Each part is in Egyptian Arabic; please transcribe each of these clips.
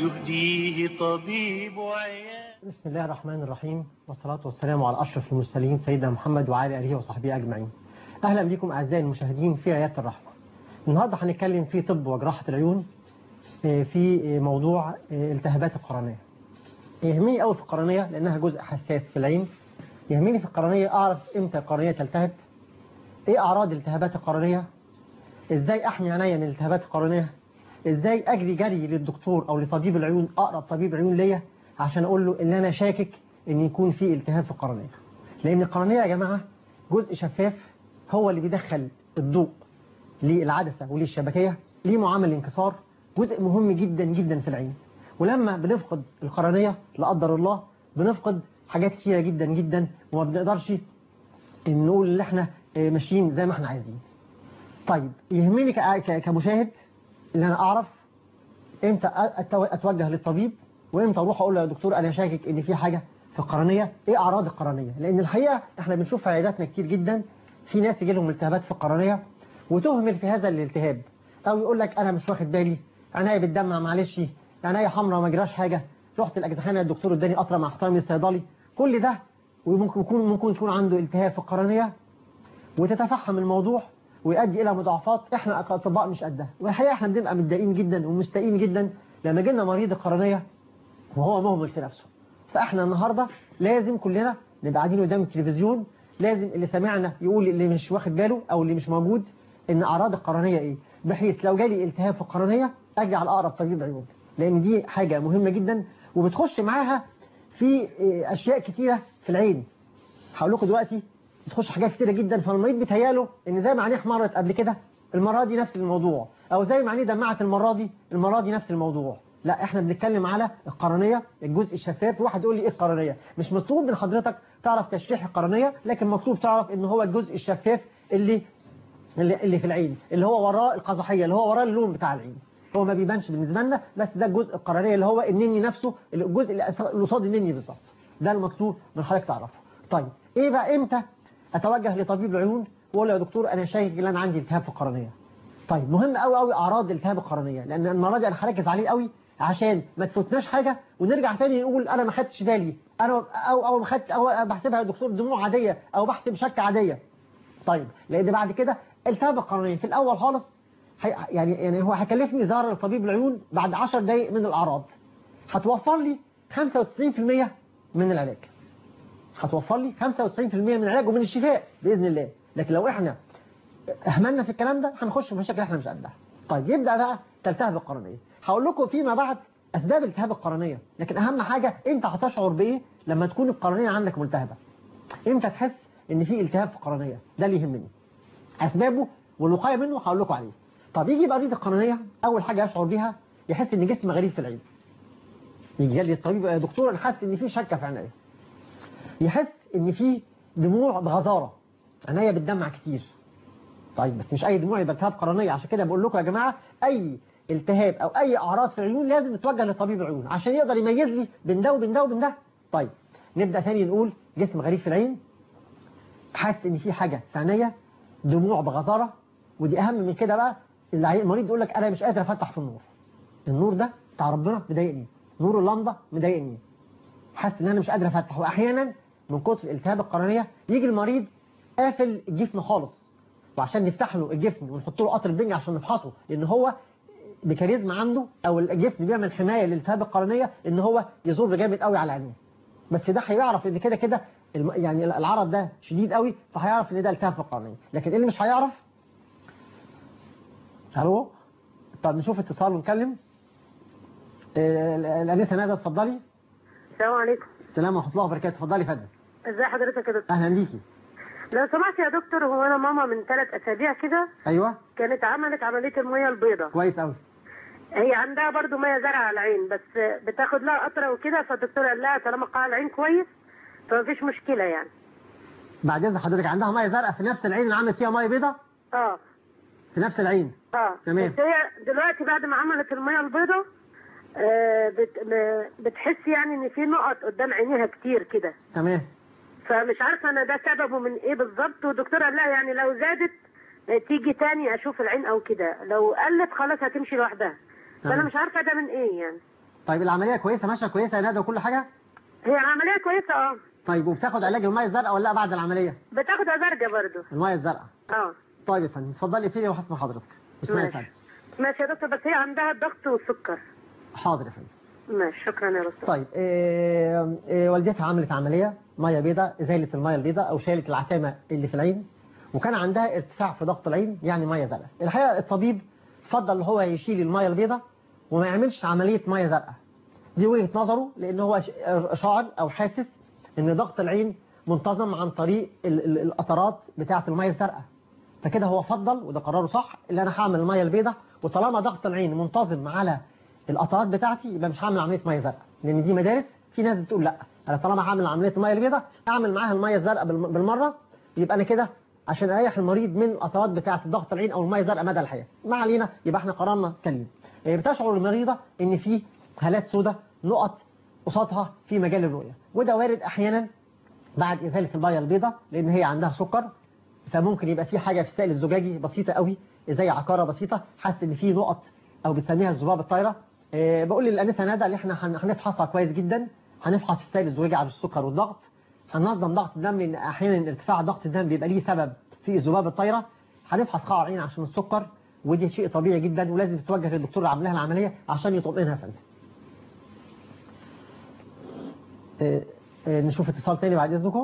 يهديه طبيب عيان بسم الله الرحمن الرحيم والصلاة والسلام على أشرف المرسلين سيدنا محمد وعلى آله وصحبه أجمعين أهلا بكم أعزائي المشاهدين في عيادة الرحمة النهاردة هنتكلم في طب وجراحة العيون آه، في آه، موضوع آه، التهابات القرنية يهمني قوي في القرنية لأنها جزء حساس في العين يهمني في القرنية أعرف إمتى القرنية تلتهب إيه أعراض التهابات القرنية إزاي أحمي عينيا من التهابات القرنية إزاي أجري جري للدكتور أو لطبيب العيون أقرب طبيب عيون ليا عشان أقول له إن أنا شاكك إن يكون في التهاب في القرنية لأن القرنية يا جماعة جزء شفاف هو اللي بيدخل الضوء للعدسة وللشبكية ليه معامل انكسار جزء مهم جدا جدا في العين ولما بنفقد القرنية لا قدر الله بنفقد حاجات كتيرة جدا جدا وما بنقدرش نقول ان احنا آه، ماشيين زي ما احنا عايزين طيب يهمني ك- ك- كمشاهد ان انا اعرف امتى أتو- اتوجه للطبيب وامتى اروح اقول له يا دكتور انا شاكك ان في حاجه في القرنيه ايه اعراض القرنيه لان الحقيقه احنا بنشوف في عياداتنا كتير جدا في ناس يجي لهم التهابات في القرنيه وتهمل في هذا الالتهاب او يقول لك انا مش واخد بالي عينيا بتدمع معلش عينيا حمراء ما جراش حاجه رحت الاجزخانه الدكتور اداني قطره مع احترامي الصيدلي كل ده وممكن يكون ممكن يكون عنده التهاب في القرنيه وتتفهم الموضوع ويؤدي الى مضاعفات احنا كاطباء مش قدها والحقيقه احنا بنبقى متضايقين جدا ومستائين جدا لما جينا مريض القرنيه وهو مهمل في نفسه فاحنا النهارده لازم كلنا نبقى قاعدين قدام التلفزيون لازم اللي سمعنا يقول اللي مش واخد باله او اللي مش موجود ان اعراض القرنيه ايه بحيث لو جالي التهاب في القرنيه اجي على اقرب طبيب عيون لان دي حاجه مهمه جدا وبتخش معاها في إيه، اشياء كتيره في العين هقول لكم دلوقتي بتخش حاجات كتيره جدا فالمريض بيتهياله ان زي ما عينيه احمرت قبل كده المره دي نفس الموضوع او زي ما عينيه دمعت المره دي المره دي نفس الموضوع لا احنا بنتكلم على القرنيه الجزء الشفاف واحد يقول لي ايه القرنيه مش مطلوب من حضرتك تعرف تشريح القرنيه لكن مطلوب تعرف ان هو الجزء الشفاف اللي اللي, اللي في العين اللي هو وراه القزحيه اللي هو وراه اللون بتاع العين هو ما بيبانش بالنسبه لنا بس ده الجزء القرنيه اللي هو النني نفسه الجزء اللي أس- اللي قصاد النني بالظبط ده المطلوب من حضرتك تعرفه طيب ايه بقى امتى اتوجه لطبيب العيون واقول له يا دكتور انا شايف ان انا عندي التهاب في القرنيه طيب مهم قوي قوي اعراض التهاب القرنيه لان المره دي انا هركز عليه قوي عشان ما تفوتناش حاجه ونرجع تاني نقول انا ما خدتش بالي انا او او ما خدتش او بحسبها يا دكتور دموع عاديه او بحسب شك عاديه طيب لان بعد كده التهاب القرنيه في الاول خالص هي يعني يعني هو هيكلفني زياره لطبيب العيون بعد 10 دقائق من الاعراض هتوفر لي 95% من العلاج هتوفر لي 95% من العلاج ومن الشفاء باذن الله لكن لو احنا اهملنا في الكلام ده هنخش في مشاكل احنا مش قدها طيب يبدا بقى تلتهب القرنيه هقول لكم فيما بعد اسباب التهاب القرنيه لكن اهم حاجه انت هتشعر بايه لما تكون القرنيه عندك ملتهبه امتى تحس ان في التهاب في القرنيه ده اللي يهمني اسبابه والوقايه منه هقول لكم عليه طب يجي مريض القرنيه اول حاجه يشعر بيها يحس ان جسم غريب في العين يجي لي الطبيب يا دكتور انا حاسس ان في شكه في عينيا يحس ان في دموع بغزاره عينيا بتدمع كتير طيب بس مش اي دموع يبقى التهاب قرنيه عشان كده بقول لكم يا جماعه اي التهاب او اي اعراض في العيون لازم نتوجه لطبيب العيون عشان يقدر يميز لي بين ده وبين ده وبين ده طيب نبدا ثاني نقول جسم غريب في العين حاسس ان في حاجه في عينيا دموع بغزاره ودي اهم من كده بقى اللي المريض يقول لك انا مش قادر افتح في النور النور ده بتاع ربنا مضايقني نور اللمبه مضايقني حاسس ان انا مش قادر افتح واحيانا من كتر التهاب القرنيه يجي المريض قافل الجفن خالص وعشان نفتح له الجفن ونحط له قطر بنج عشان نفحصه لان هو ميكانيزم عنده او الجفن بيعمل حمايه للالتهاب القرنيه ان هو يزر جامد قوي على عينيه بس ده هيعرف ان كده كده الم- يعني العرض ده شديد قوي فهيعرف ان ده التهاب في القرنيه لكن اللي مش هيعرف الو طب نشوف اتصال ونكلم آه، الانسه ندى اتفضلي السلام عليكم السلام ورحمه الله وبركاته اتفضلي يا فندم ازي حضرتك يا دكتور اهلا بيكي لو سمحت يا دكتور هو انا ماما من ثلاث اسابيع كده ايوه كانت عملت عمليه الميه البيضاء كويس قوي هي عندها برضو ميه زرع على العين بس بتاخد لها قطره وكده فالدكتور قال لها طالما قاع العين كويس فمفيش مشكله يعني بعد اذن حضرتك عندها ميه زرقاء في نفس العين اللي عملت فيها ميه بيضاء اه في نفس العين اه تمام. بس هي دلوقتي بعد ما عملت الميه البيضاء آه بت م- بتحس يعني ان في نقط قدام عينيها كتير كده تمام فمش عارفه انا ده سببه من ايه بالظبط والدكتور قال لها يعني لو زادت آه، تيجي تاني اشوف العين او كده لو قلت خلاص هتمشي لوحدها فانا تمام. مش عارفه ده من ايه يعني طيب العمليه كويسه ماشيه كويسه يا ندى وكل حاجه هي العمليه كويسه اه طيب وبتاخد علاج الميه الزرقاء ولا لا بعد العمليه بتاخد ازرجه برضه الميه الزرقاء اه طيب يا فندم اتفضلي فيه وحسب حضرتك اسمعي يا ماشي. فندم ماشي يا دكتور بس هي عندها الضغط والسكر حاضر يا فندم ماشي شكرا يا دكتور طيب إيه إيه والدتها عملت عمليه ميه بيضاء ازاله الميه البيضاء او شالت العتامه اللي في العين وكان عندها ارتفاع في ضغط العين يعني ميه زرقاء الحقيقه الطبيب فضل هو يشيل الميه البيضاء وما يعملش عمليه ميه زرقاء دي وجهه نظره لان هو ش- شاعر او حاسس ان ضغط العين منتظم عن طريق ال- ال- القطرات بتاعه الميه الزرقاء فكده هو فضل وده قراره صح اللي انا هعمل الميه البيضاء وطالما ضغط العين منتظم على القطرات بتاعتي يبقى مش هعمل عمليه ميه زرقاء لان دي مدارس في ناس بتقول لا انا طالما هعمل عمليه الميه البيضاء اعمل معاها الميه الزرقاء بالم- بالمره يبقى انا كده عشان اريح المريض من القطرات بتاعه ضغط العين او الميه الزرقاء مدى الحياه ما علينا يبقى احنا قررنا سليم إيه، بتشعر المريضه ان في هالات سوداء نقط قصادها في مجال الرؤيه وده وارد احيانا بعد ازاله الميه البيضاء لان هي عندها سكر فممكن يبقى في حاجه في السائل الزجاجي بسيطه قوي زي عقاره بسيطه حاسس ان في نقط او بتسميها الذباب الطايره إيه، بقول للانسه ندى اللي احنا هن- هنفحصها كويس جدا هنفحص السائل الزجاجي على السكر والضغط هننظم ضغط الدم لان احيانا ارتفاع ضغط الدم بيبقى ليه سبب في الذباب الطايره هنفحص قاع العين عشان السكر ودي شيء طبيعي جدا ولازم تتوجه للدكتور اللي عامل لها العمليه عشان يطمئنها يا فندم إيه، إيه، نشوف اتصال تاني بعد اذنكم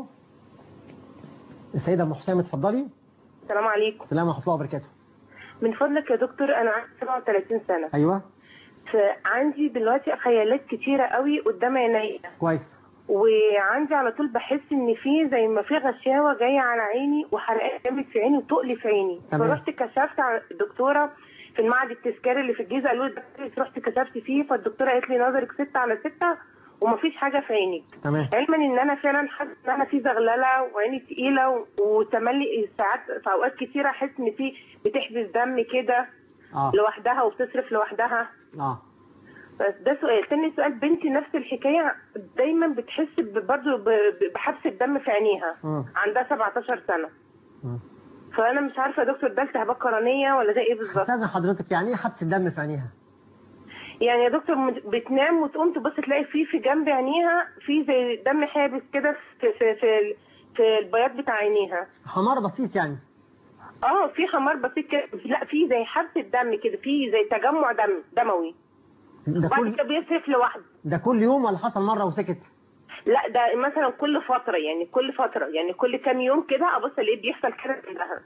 السيده ام حسام اتفضلي السلام عليكم السلام ورحمه الله وبركاته من فضلك يا دكتور انا عندي 37 سنه ايوه فعندي دلوقتي خيالات كتيره قوي قدام عينيا كويس وعندي على طول بحس ان في زي ما في غشاوه جايه على عيني وحرقان جامد في عيني وتقلي في عيني تمام. فرحت كشفت على الدكتوره في المعهد التذكاري اللي في الجيزه قالوا لي ده رحت كشفت فيه فالدكتوره قالت لي نظرك 6 على 6 ومفيش حاجه في عينك تمام علما ان انا فعلا حاسه ان انا في زغلله وعيني تقيله و- وتملي ساعات في اوقات كتيره احس ان في بتحبس دم كده اه لوحدها وبتصرف لوحدها اه بس ده سؤال تاني سؤال بنتي نفس الحكايه دايما بتحس ب- برضه ب- ب- بحبس الدم في عينيها مم. عندها 17 سنه مم. فانا مش عارفه يا دكتور ده التهابات قرنيه ولا ده ايه بالظبط استاذن حضرتك يعني ايه حبس الدم في عينيها يعني يا دكتور مت- بتنام وتقوم تبص تلاقي في في جنب عينيها في زي دم حابس كده في في في, في البياض بتاع عينيها حمار بسيط يعني اه في حمار بسيط كده لا في زي حبس الدم كده في زي تجمع دم دموي ده وبعد كل كده بيصرف لوحده ده كل يوم ولا حصل مره وسكت لا ده مثلا كل فترة يعني كل فترة يعني كل كام يوم كده ابص الاقيه بيحصل كده عندها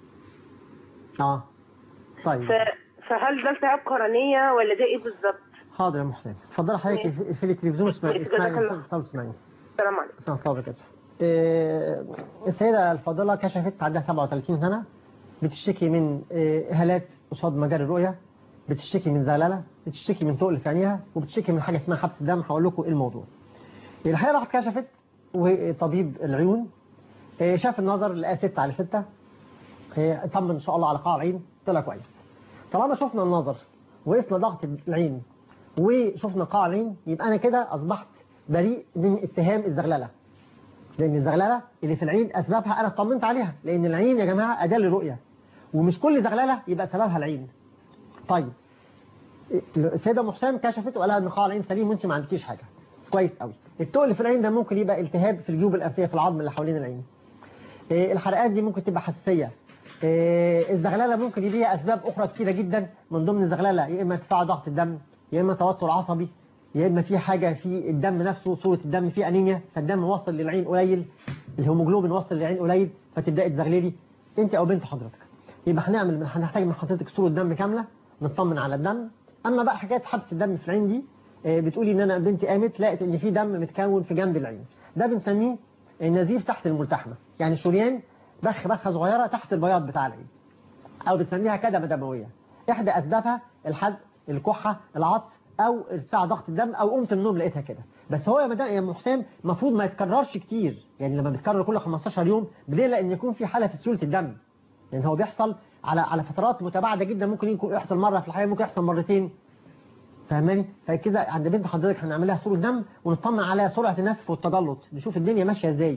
اه طيب ف... فهل ده التهاب قرنية ولا ده ايه بالظبط؟ حاضر يا ام حسين اتفضلي حضرتك في- في التلفزيون اسمعي جزاك اسمعي الله. اسمعي اسمعي السلام عليكم السلام عليكم وبركاته. إيه، السيدة الفاضلة كشفت عندها 37 سنة بتشتكي من إيه، هالات قصاد مجال الرؤية بتشتكي من زلالة بتشتكي من تقل في عينيها وبتشتكي من حاجة اسمها حبس الدم هقول لكم ايه الموضوع الحقيقة راحت كشفت وطبيب العيون إيه، شاف النظر لقاه 6 على 6 إيه، طمن ان شاء الله على قاع العين طلع كويس طالما شفنا النظر وقسنا ضغط العين وشفنا قاع العين يبقى انا كده اصبحت بريء من اتهام الزغلله لان الزغلله اللي في العين اسبابها انا اطمنت عليها لان العين يا جماعه اداه للرؤيه ومش كل زغلله يبقى سببها العين طيب السيده ام حسام كشفت وقالها ان قاع العين سليم وانت ما عندكيش حاجه كويس قوي التقل في العين ده ممكن يبقى التهاب في الجيوب الانفيه في العظم اللي حوالين العين إيه، الحرقات دي ممكن تبقى حساسيه إيه، الزغلله ممكن يبقى ليها اسباب اخرى كتيره جدا من ضمن الزغلله يا اما ارتفاع ضغط الدم يا اما توتر عصبي يا اما في حاجه في الدم نفسه صوره الدم فيه انيميا فالدم وصل للعين قليل الهيموجلوبين وصل للعين قليل فتبداي تزغللي انت او بنت حضرتك يبقى هنعمل هنحتاج من حضرتك صوره دم كامله نطمن على الدم اما بقى حكايه حبس الدم في العين دي آه، بتقولي ان انا بنتي قامت لقت ان في دم متكون في جنب العين ده بنسميه النزيف تحت الملتحمه يعني شريان بخ بخه صغيره تحت البياض بتاع العين او بنسميها كدمه دمويه احدى اسبابها الحزق الكحه العطس او ارتفاع ضغط الدم او قمت من النوم لقيتها كده بس هو يا مدام يا ام حسام المفروض ما يتكررش كتير يعني لما بيتكرر كل 15 يوم بنقلق ان يكون في حاله في سيوله الدم لان هو بيحصل على على فترات متباعده جدا ممكن يكون يحصل مره في الحياه ممكن يحصل مرتين فاهماني فكده عند بنت حضرتك هنعمل لها صوره دم ونطمن على سرعه النسف والتجلط نشوف الدنيا ماشيه ازاي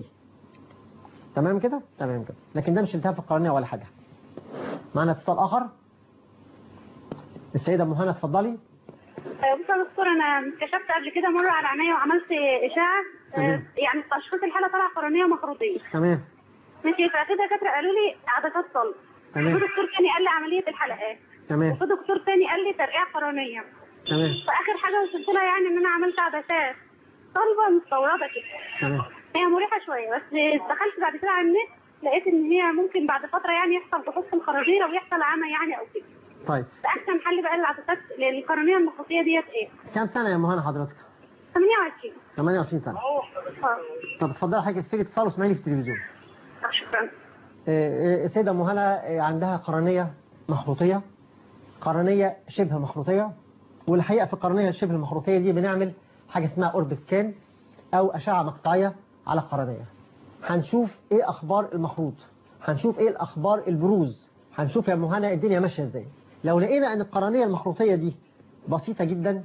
تمام كده تمام كده لكن ده مش التهاب في القرنيه ولا حاجه معنا اتصال اخر السيده ام هنا اتفضلي بص يا دكتور انا كشفت قبل كده مره على عينيا وعملت اشاعه تمام. آه، يعني تشخيص الحاله طلع قرنيه مخروطيه تمام ماشي ففي دكاتره قالوا لي عدسات صلب تمام. وفي دكتور تاني قال لي عمليه الحلقات تمام وفي دكتور تاني قال لي ترقيع قرنيه تمام فاخر حاجه وصلت لها يعني ان انا عملت عدسات صلبه مستورده كده تمام هي مريحه شويه بس دخلت بعد كده على النت لقيت ان هي ممكن بعد فتره يعني يحصل جحوظ في الخراجير ويحصل عمى يعني او كده طيب فاحسن حل بقى للعدسات للقرنيه المخروطيه ديت ايه؟ كام سنة يا مهنا حضرتك 28 28 سنة اه طب اتفضلي حضرتك في اتصال واسمعيني في التلفزيون شكرا آه، آه، السيدة مهنا آه، عندها قرنية مخروطية قرنية شبه مخروطية والحقيقة في القرنية الشبه المخروطية دي بنعمل حاجة اسمها أورب سكان أو أشعة مقطعية على القرنية هنشوف إيه أخبار المخروط هنشوف إيه الأخبار البروز هنشوف يا مهنا الدنيا ماشية إزاي لو لقينا أن القرنية المخروطية دي بسيطة جدا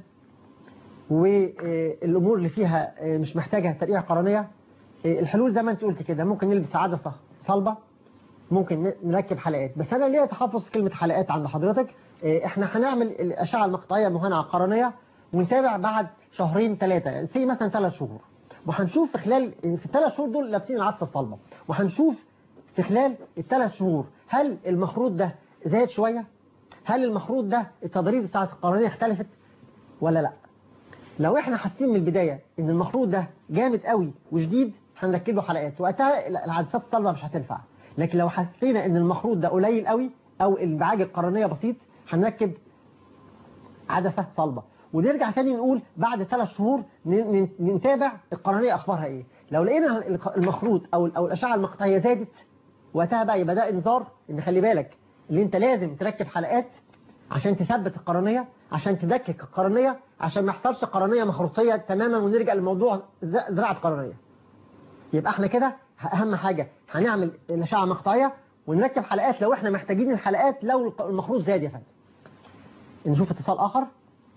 والأمور اللي فيها آه، مش محتاجة ترقيع قرنية آه، الحلول زي ما انت قلت كده ممكن نلبس عدسة صلبة ممكن ن- نركب حلقات بس انا ليه تحفظ كلمة حلقات عند حضرتك آه، احنا هنعمل الاشعة المقطعية مهنة على القرنية ونتابع بعد شهرين ثلاثة يعني سي مثلا ثلاث شهور وهنشوف في خلال في الثلاث شهور دول لابسين العدسة الصلبة وهنشوف في خلال الثلاث شهور هل المخروط ده زاد شوية هل المخروط ده التضاريس بتاعت القرنية اختلفت ولا لا لو احنا حاسين من البداية ان المخروط ده جامد قوي وشديد هنركب له حلقات وقتها العدسات الصلبة مش هتنفع لكن لو حسينا ان المخروط ده قليل قوي او الانبعاج القرنية بسيط هنركب عدسة صلبة ونرجع تاني نقول بعد ثلاث شهور ن- ن- نتابع القرنية اخبارها ايه لو لقينا المخروط او او الاشعة المقطعية زادت وقتها بقى يبقى ده انذار ان خلي بالك اللي انت لازم تركب حلقات عشان تثبت القرنية عشان تدكك القرنية عشان ما يحصلش قرنية مخروطية تماما ونرجع لموضوع ز- زراعة قرنية يبقى احنا كده اهم حاجة هنعمل الاشعة مقطعية ونركب حلقات لو احنا محتاجين الحلقات لو المخروط زاد يا فندم نشوف اتصال اخر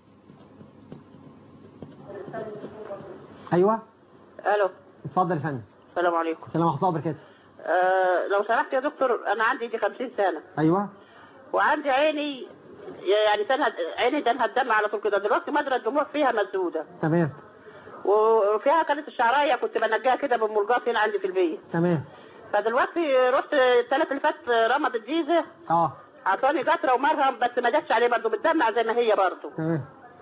ايوه الو اتفضل يا فندم السلام عليكم السلام ورحمه الله وبركاته آه لو سمحت يا دكتور انا عندي دي 50 سنه ايوه وعندي عيني يعني تنهد عيني تنهد دم على طول كده دلوقتي مجرى الدموع فيها مسدوده تمام وفيها كانت الشعرايه كنت بنجاها كده بالملقاط هنا عندي في البيت تمام فدلوقتي رحت الثلاث اللي فات رمض الجيزه اه عطاني قطره ومرهم بس ما جاتش عليه برضه بتدمع زي ما هي برضه تمام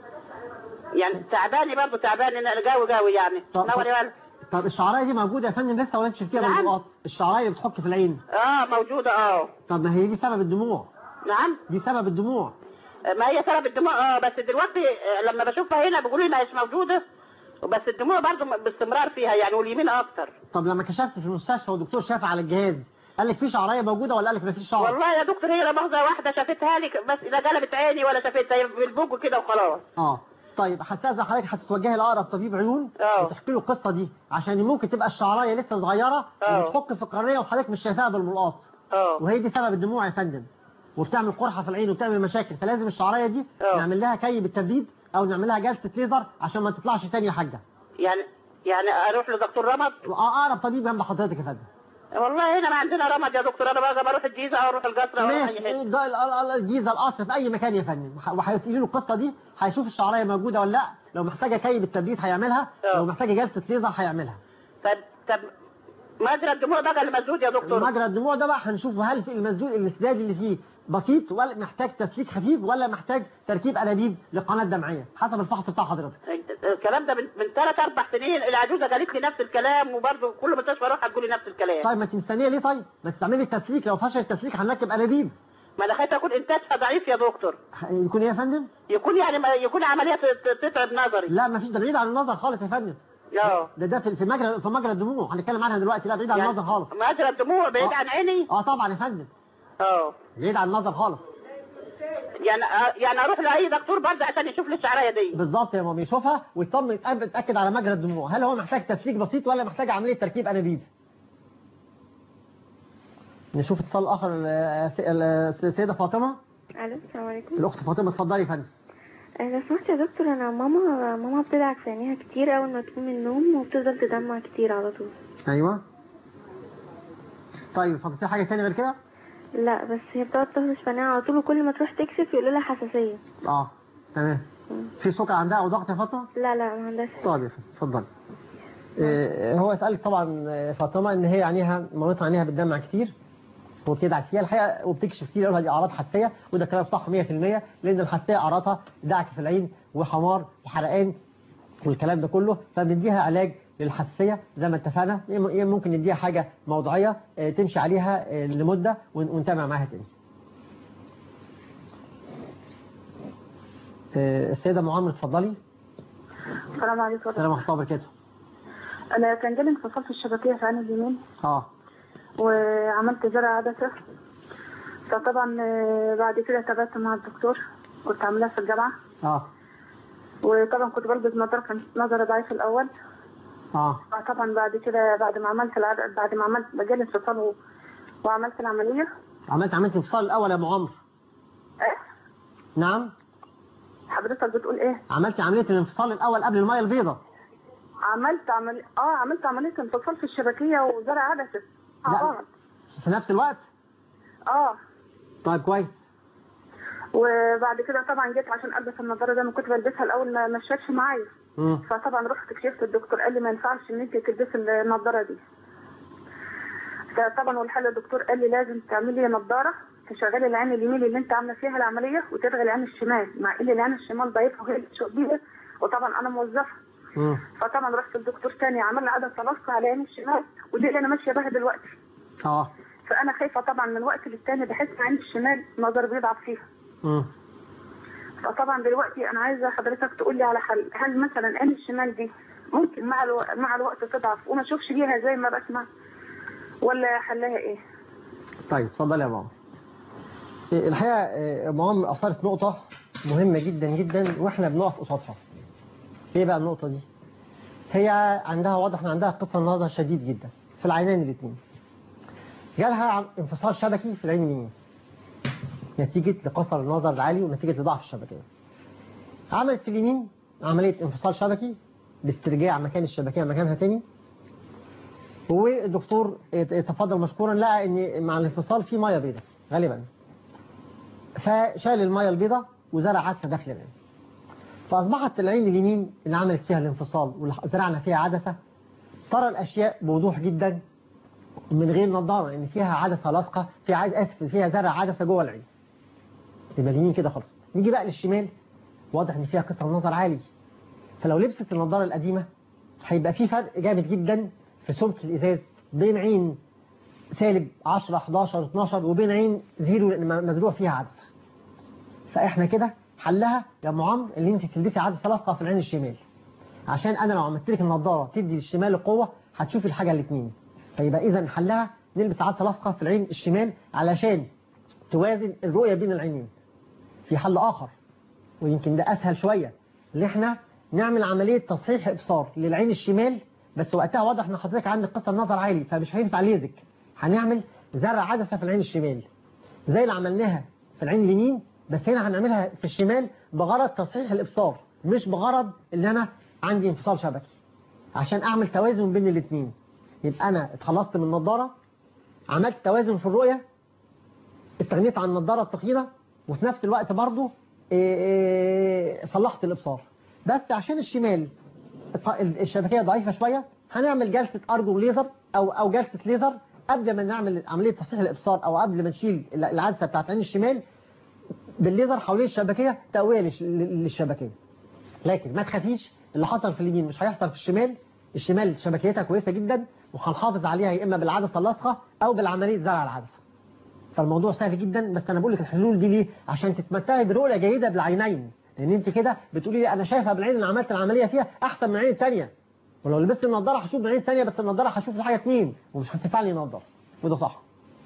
يعني تعباني برضه تعباني انا جاوي جاوي يعني طب- نوري ولا طب الشعرايه دي موجوده يا فندم لسه ولا انت شفتيها نعم. بالنقاط الشعرايه اللي بتحك في العين اه موجوده اه طب ما هي دي سبب الدموع نعم دي سبب الدموع ما هي سبب الدموع اه بس دلوقتي آه، لما بشوفها هنا بيقولوا لي ما هيش موجوده بس الدموع برضه باستمرار فيها يعني واليمين اكتر طب لما كشفت في المستشفى والدكتور شاف على الجهاز قال لك في شعرايه موجوده ولا قال لك ما فيش شعر والله يا دكتور هي لا مؤاخذه واحده شافتها لي بس اذا قلبت عيني ولا شافتها هي بالبوج كده وخلاص اه طيب حساسه حضرتك هتتوجهي لاقرب طبيب عيون اه. وتحكي له القصه دي عشان ممكن تبقى الشعرايه لسه صغيره اه. وبتحك في القرنيه وحضرتك مش شايفاها بالملقاط اه وهي دي سبب الدموع يا فندم وبتعمل قرحه في العين وبتعمل مشاكل فلازم الشعرايه دي اه. نعمل لها كي بالتبريد او نعمل لها جلسه ليزر عشان ما تطلعش تاني يا حاجه يعني يعني اروح لدكتور رمض اقرب طبيب جنب حضرتك يا فندم والله هنا ما عندنا رمض يا دكتور انا بقى بروح الجيزه او اروح القصر او اروح ماشي اي حته الج- ال- ال- الجيزه القصر في اي مكان يا فندم ح- وهيقولي له القصه دي هيشوف الشعرايه موجوده ولا لا لو محتاجه كي بالتبريد هيعملها اه. لو محتاجه جلسه ليزر هيعملها طب طب مجرى الدموع بقى اللي مسدود يا دكتور مجرى الدموع ده بقى هنشوف هل في المسدود الانسداد اللي فيه بسيط ولا محتاج تسليك خفيف ولا محتاج تركيب انابيب لقناه دمعيه حسب الفحص بتاع حضرتك الكلام ده من من ثلاث اربع سنين العجوزه قالت لي نفس الكلام وبرضه كل مستشفى اروح تقول لي نفس الكلام طيب ما انت مستنيه ليه طيب ما تستعملي التسليك لو فشل التسليك هنركب انابيب ما انا خايف اكون انتاجها ضعيف يا دكتور ه- يكون ايه يا فندم يكون يعني ما يكون عمليه ت- تتعب نظري لا ما فيش ده بعيد عن النظر خالص يا فندم اه ده ده في في مجرى في مجرى الدموع هنتكلم عنها دلوقتي لا بعيد عن يعني النظر خالص مجرى الدموع بعيد آه. عن عيني اه طبعا يا فندم اه بعيد عن النظر خالص يعني آه، يعني اروح لاي دكتور برضه عشان يشوف لي الشعرايه دي بالظبط يا ماما يشوفها ويطمن يتأكد- يتاكد على مجرى الدموع هل هو محتاج تسليك بسيط ولا محتاج عمليه تركيب انابيب نشوف اتصال اخر ال- ال- السيده فاطمه الو السلام عليكم الاخت فاطمه اتفضلي يا فندم آه، لو سمحت يا دكتور انا ماما ماما بتدعك في عينيها كتير اول ما تقوم من النوم وبتفضل تدمع كتير على طول ايوه طيب فاضل حاجه ثانيه غير كده لا بس هي بتقعد تهرش في عينيها على طول وكل ما تروح تكشف يقولوا لها حساسيه اه تمام في سكر عندها او ضغط يا فاطمه لا لا ما عندهاش طيب يا فندم اتفضلي آه، هو سألك طبعا آه، فاطمه ان هي عينيها مامتها عينيها بتدمع كتير وبتدعك فيها الحقيقه وبتكشف كتير يقولها دي اعراض حساسيه وده كلام صح 100% لان الحساسيه اعراضها دعك في العين وحمار وحرقان والكلام ده كله فبنديها علاج للحساسيه زي ما اتفقنا يا إما ممكن نديها حاجه موضوعيه آه، تمشي عليها آه، لمده ون- ونتابع معاها تاني آه، السيده معامر اتفضلي السلام عليكم السلام ورحمه الله وبركاته انا كان جالي انفصال في الشبكيه في عين اليمين اه وعملت زرع عدسه فطبعا آه، بعد كده تابعت مع الدكتور كنت عاملاها في الجامعه اه وطبعا كنت بلبس نظاره كانت نظره ضعيفه الاول اه طبعا بعد كده بعد ما عملت العد... بعد ما عملت جالي انفصال و... وعملت العمليه عملت عملت انفصال الاول يا ام عمرو ايه نعم حضرتك بتقول ايه عملت عمليه الانفصال الاول قبل الميه البيضاء عملت عمل اه عملت عمليه انفصال في الشبكيه وزرع عدسه لا. مع بعض في نفس الوقت اه طيب كويس وبعد كده طبعا جيت عشان البس النظاره زي ما كنت بلبسها الاول ما مشيتش معايا مم. فطبعا رحت كشفت الدكتور قال لي ما ينفعش ان انت تلبسي النضاره دي فطبعا والحل الدكتور قال لي لازم تعملي نضاره تشغلي العين اليمين اللي انت عامله فيها العمليه وتلغي العين الشمال مع ان العين الشمال ضعيفه وهي اللي بتشوف بيها وطبعا انا موظفه مم. فطبعا رحت الدكتور تاني عمل لي عدسه لاصقه على العين الشمال ودي اللي انا ماشيه بها دلوقتي اه فانا خايفه طبعا من وقت للتاني بحس العين الشمال نظر بيضعف فيها مم. فطبعا دلوقتي انا عايزه حضرتك تقول لي على حل هل مثلا العين الشمال دي ممكن مع الو... مع الوقت تضعف وما اشوفش بيها زي ما بسمع ولا حلها ايه طيب اتفضل يا ماما إيه، الحقيقه إيه، ماما اثرت نقطه مهمه جدا جدا واحنا بنقف قصادها ايه بقى النقطه دي هي عندها واضح ان عندها قصه نظر شديد جدا في العينين الاثنين جالها عن- انفصال شبكي في العين اليمين نتيجة لقصر النظر العالي ونتيجة لضعف الشبكية عملت في اليمين عملية انفصال شبكي باسترجاع مكان الشبكية مكانها تاني والدكتور تفضل مشكورا لقى ان مع الانفصال في ميه بيضاء غالبا فشال الميه البيضاء وزرع عدسه داخل العين فاصبحت العين اليمين اللي عملت فيها الانفصال واللي زرعنا فيها عدسه ترى الاشياء بوضوح جدا من غير نظاره لان فيها عدسه لاصقه في عاد اسف فيها زرع عدسه جوه العين يبقى اليمين كده خلص نيجي بقى للشمال واضح ان فيها قصر نظر عالي فلو لبست النظاره القديمه هيبقى في فرق جامد جدا في سمك الازاز بين عين سالب 10 11 12 وبين عين زيرو لان مزروع فيها عدسه فاحنا كده حلها يا ام عمرو اللي انت تلبسي عدسه لاصقه في العين الشمال عشان انا لو عملت لك النضاره تدي للشمال القوه هتشوفي الحاجه الاثنين فيبقى اذا حلها نلبس عدسه لاصقه في العين الشمال علشان توازن الرؤيه بين العينين في حل اخر ويمكن ده اسهل شويه اللي احنا نعمل عمليه تصحيح ابصار للعين الشمال بس وقتها واضح ان حضرتك عندك قصه نظر عالي فمش هينفع ليزك هنعمل زرع عدسه في العين الشمال زي اللي عملناها في العين اليمين بس هنا هنعملها في الشمال بغرض تصحيح الابصار مش بغرض ان انا عندي انفصال شبكي عشان اعمل توازن بين الاثنين يبقى انا اتخلصت من النضاره عملت توازن في الرؤيه استغنيت عن النضاره الثقيله وفي نفس الوقت برضو إيه إيه صلحت الابصار بس عشان الشمال الشبكيه ضعيفه شويه هنعمل جلسه ارجو ليزر او او جلسه ليزر قبل ما نعمل عمليه تصحيح الابصار او قبل ما نشيل العدسه بتاعت عين الشمال بالليزر حوالين الشبكيه تقويه للش- للشبكيه لكن ما تخافيش اللي حصل في اليمين مش هيحصل في الشمال الشمال شبكيتها كويسه جدا وهنحافظ عليها يا اما بالعدسه اللاصقه او بالعمليه زرع العدسه فالموضوع سهل جدا بس انا بقول لك الحلول دي ليه عشان تتمتعي برؤيه جيده بالعينين لان انت كده بتقولي لي انا شايفه بالعين اللي عملت العمليه فيها احسن من العين الثانيه ولو لبست النضاره هشوف من العين الثانيه بس النضاره هشوف الحاجه اثنين ومش هتنفع لي نضاره وده صح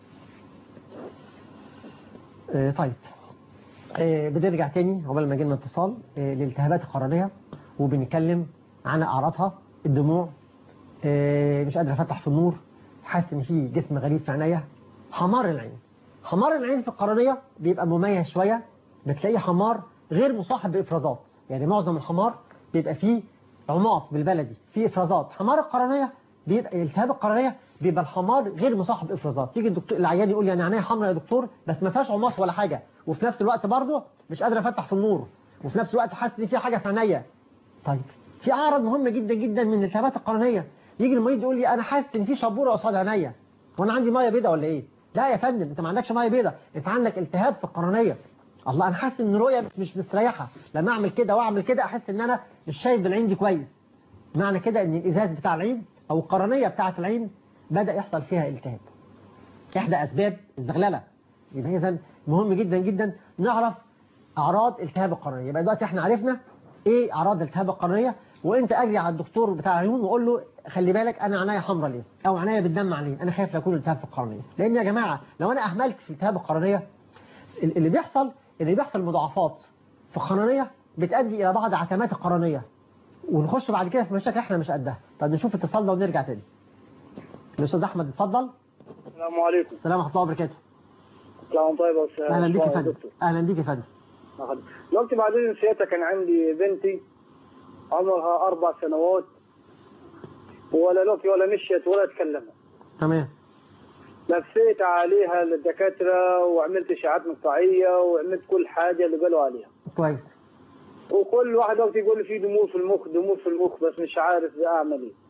آه طيب آه بنرجع تاني قبل ما جينا اتصال آه للالتهابات القرنيه وبنتكلم عن اعراضها الدموع آه مش قادر افتح في النور حاسس ان في جسم غريب في عينيا حمار العين حمار العين في القرنيه بيبقى مميز شويه بتلاقيه حمار غير مصاحب بافرازات يعني معظم الحمار بيبقى فيه عماص بالبلدي فيه افرازات حمار القرنيه بيبقى التهاب القرنيه بيبقى الحمار غير مصاحب افرازات تيجي الدكتور العيان يقول لي انا عينيا حمراء يا دكتور بس ما فيهاش عماص ولا حاجه وفي نفس الوقت برضه مش قادر افتح في النور وفي نفس الوقت حاسس ان في حاجه في عينيا طيب في اعراض مهمه جدا جدا من الالتهابات القرنيه يجي المريض يقول لي انا حاسس ان في شبوره قصاد عينيا وانا عندي ميه بيضاء ولا ايه لا يا فندم انت ما عندكش ميه بيضاء انت عندك التهاب في القرنيه الله انا حاسس ان الرؤيه مش مستريحه لما اعمل كده واعمل كده احس ان انا مش شايف بالعين دي كويس معنى كده ان الازاز بتاع العين او القرنيه بتاعه العين بدا يحصل فيها التهاب احدى اسباب الزغلله يبقى اذا مهم جدا جدا نعرف اعراض التهاب القرنيه يبقى دلوقتي احنا عرفنا ايه اعراض التهاب القرنيه وانت اجري على الدكتور بتاع العيون وقول له خلي بالك انا عينيا حمراء ليه او عينيا بتدمع ليه انا خايف لا يكون التهاب في القرنيه لان يا جماعه لو انا اهملت في التهاب القرنيه ال- اللي بيحصل اللي بيحصل مضاعفات في القرنيه بتؤدي الى بعض عتمات القرنيه ونخش بعد كده في مشاكل احنا مش قدها طب نشوف اتصالنا ونرجع تاني الاستاذ احمد اتفضل السلام عليكم السلام ورحمه الله وبركاته كلام طيب يا استاذ اهلا بيك يا شكراً فندم دكتور. اهلا بيك يا فندم أهلاً. دلوقتي بعدين سيادتك كان عندي بنتي عمرها اربع سنوات ولا لوكي ولا مشيت ولا تكلمت تمام لفيت عليها للدكاتره وعملت اشاعات مقطعيه وعملت كل حاجه اللي قالوا عليها كويس وكل واحد وقت يقول لي في دموع في المخ دموع في المخ بس مش عارف اعمل ايه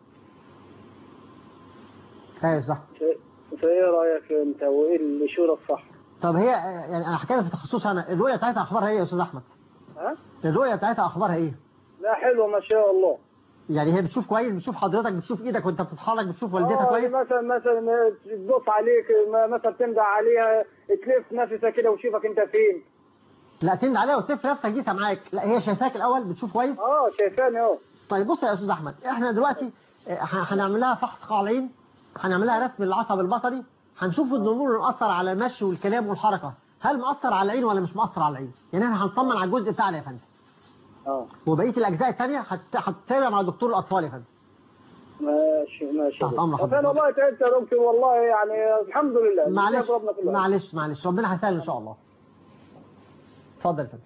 ايوه صح ف- فايه رايك انت وايه الشورى الصح؟ طب هي يعني انا حكينا في تخصصها انا الرؤيه بتاعتها اخبارها ايه يا استاذ احمد ها؟ الرؤيه بتاعتها اخبارها ايه لا حلوه ما شاء الله يعني هي بتشوف كويس بتشوف حضرتك بتشوف ايدك وانت بتتحرك بتشوف والدتها آه، كويس مثلا مثلا تدوس عليك ما- مثلا تندع عليها تلف نفسك كده وتشوفك انت فين لا تند عليها وتلف نفسك دي سامعاك لا هي شايفاك الاول بتشوف كويس اه شايفاني اهو طيب بص يا استاذ احمد احنا دلوقتي آه، ه- هنعمل لها فحص قاع العين هنعمل لها رسم العصب البصري هنشوف الضمور اللي مأثر على المشي والكلام والحركه هل مأثر على العين ولا مش مأثر على العين يعني احنا هنطمن على الجزء بتاعنا يا فندم اه وبقيه الاجزاء الثانيه هت- هتتابع مع دكتور الاطفال يا فندم ماشي ماشي تحت أمر طب حضرتك. انا والله تعبت يا دكتور والله يعني الحمد لله معلش ربنا كله معلش معلش ربنا هيسهل ان شاء الله اتفضل يا فندم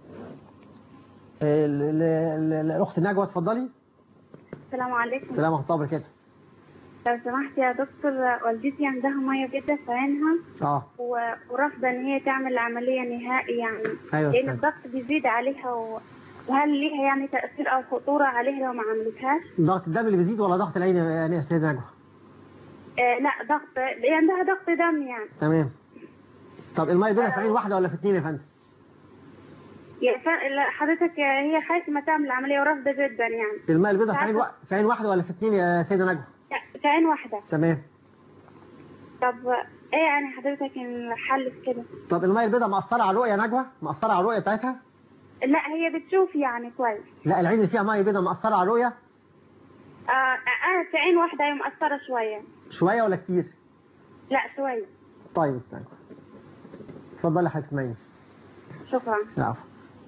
ال- ال- ال- الاخت نجوى اتفضلي السلام عليكم السلام ورحمه الله وبركاته لو سمحت يا دكتور والدتي عندها ميه جدا في عينها اه و- ورافضه ان هي تعمل عمليه نهائي يعني ايوه لان استاذ الضغط بيزيد عليها و... وهل ليها يعني تاثير او خطوره عليها لو ما عملتهاش؟ ضغط الدم اللي بيزيد ولا ضغط العين يعني يا سيدة نجوى آه لا ضغط هي عندها ضغط دم يعني تمام طب الميه دول في عين واحده ولا في اثنين يا فندم يا ف... لا حضرتك هي خايفه ما تعمل عمليه ورافضه جدا يعني الميه البيضاء في عين وا... في عين واحده ولا في اثنين يا سيدة نجوى لا، في عين واحده تمام طب ايه يعني حضرتك الحل في كده؟ طب الميه البيضاء مأثره على الرؤيه يا نجوى مأثره على الرؤيه بتاعتها لا هي بتشوف يعني كويس لا العين اللي فيها ميه بيضاء مأثره على الرؤيه آه آه في عين واحده هي مأثره شويه شويه ولا كتير لا شويه طيب استنى اتفضلي يا حضرتك نايم شكرا العفو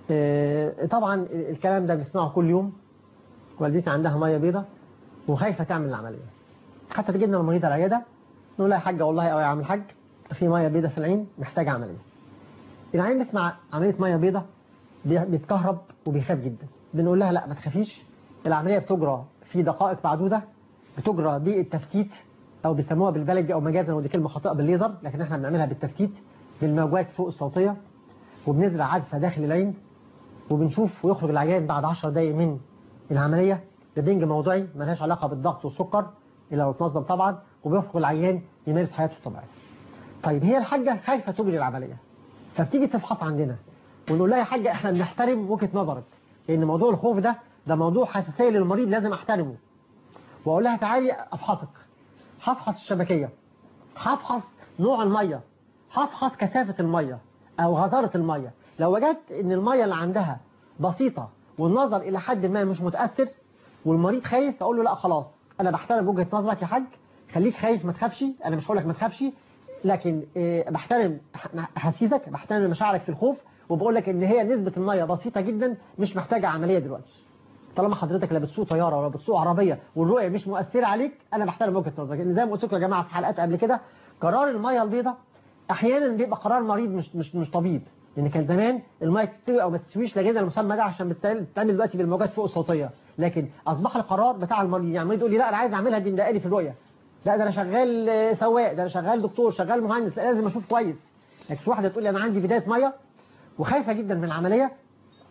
آه، طبعا الكلام ده بنسمعه كل يوم والدتي عندها ميه بيضاء وخايفه تعمل العمليه حتى تجي لنا المريضه العياده نقول لها يا حاجه والله او يا عم الحاج في ميه بيضاء في العين محتاجه عمليه العين بيسمع عمليه ميه بيضاء بي- بيتكهرب وبيخاف جدا بنقول لها لا ما تخافيش العمليه بتجرى في دقائق معدوده بتجرى بالتفتيت او بيسموها بالبلدي او مجازا ودي كلمه خاطئه بالليزر لكن احنا بنعملها بالتفتيت بالموجات فوق الصوتيه وبنزرع عدسه داخل العين وبنشوف ويخرج العيان بعد 10 دقايق من العمليه ببنج موضعي ملهاش علاقه بالضغط والسكر الا لو اتنظم طبعا وبيخرج العيان يمارس حياته الطبيعيه. طيب هي الحاجه خايفه تجري العمليه فبتيجي تفحص عندنا ونقول لها يا حاجه احنا بنحترم وجهه نظرك لان موضوع الخوف ده ده موضوع حساسيه للمريض لازم احترمه. واقول لها تعالي افحصك. هفحص الشبكيه. هفحص نوع الميه. هفحص كثافه الميه او غزاره الميه. لو وجدت ان الميه اللي عندها بسيطه والنظر الى حد ما مش متاثر والمريض خايف اقول له لا خلاص انا بحترم وجهه نظرك يا حاج خليك خايف ما تخافش انا مش هقول لك ما تخافش لكن آه، بحترم احاسيسك بحترم مشاعرك في الخوف وبقول لك ان هي نسبه الميه بسيطه جدا مش محتاجه عمليه دلوقتي طالما حضرتك لا بتسوق طياره ولا بتسوق عربيه والرؤيه مش مؤثره عليك انا بحترم وجهه نظرك لان زي ما قلت لكم يا جماعه في حلقات قبل كده قرار الميه البيضاء احيانا بيبقى قرار مريض مش مش مش طبيب لان كان زمان الميه تستوي او ما تستويش لغينا المسمى ده عشان بتتعمل بتتعمل دلوقتي بالموجات فوق الصوتيه لكن اصبح القرار بتاع المريض يعني المريض يقول لي لا انا عايز اعملها دي مضايقاني في الرؤيه لا ده انا شغال آه، سواق ده انا شغال دكتور شغال مهندس لا لازم اشوف كويس لكن في واحده تقول لي انا عندي بدايه ميه وخايفه جدا من العمليه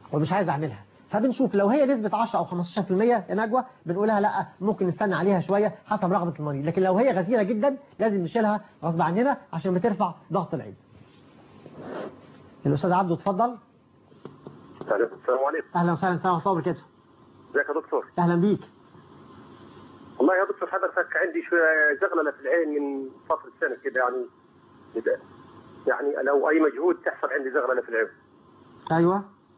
ومش عايز اعملها فبنشوف لو هي نسبة 10 او 15% يا نجوى بنقولها لا ممكن نستنى عليها شوية حسب رغبة المريض لكن لو هي غزيرة جدا لازم نشيلها غصب عننا عشان بترفع ضغط العين الاستاذ عبده اتفضل السلام عليكم اهلا وسهلا سلام ورحمه الله وبركاته ازيك يا دكتور اهلا بيك والله يا دكتور حضرتك عندي شويه زغلله في العين من فتره سنه كده يعني كده يعني لو اي مجهود تحصل عندي زغلله في العين ايوه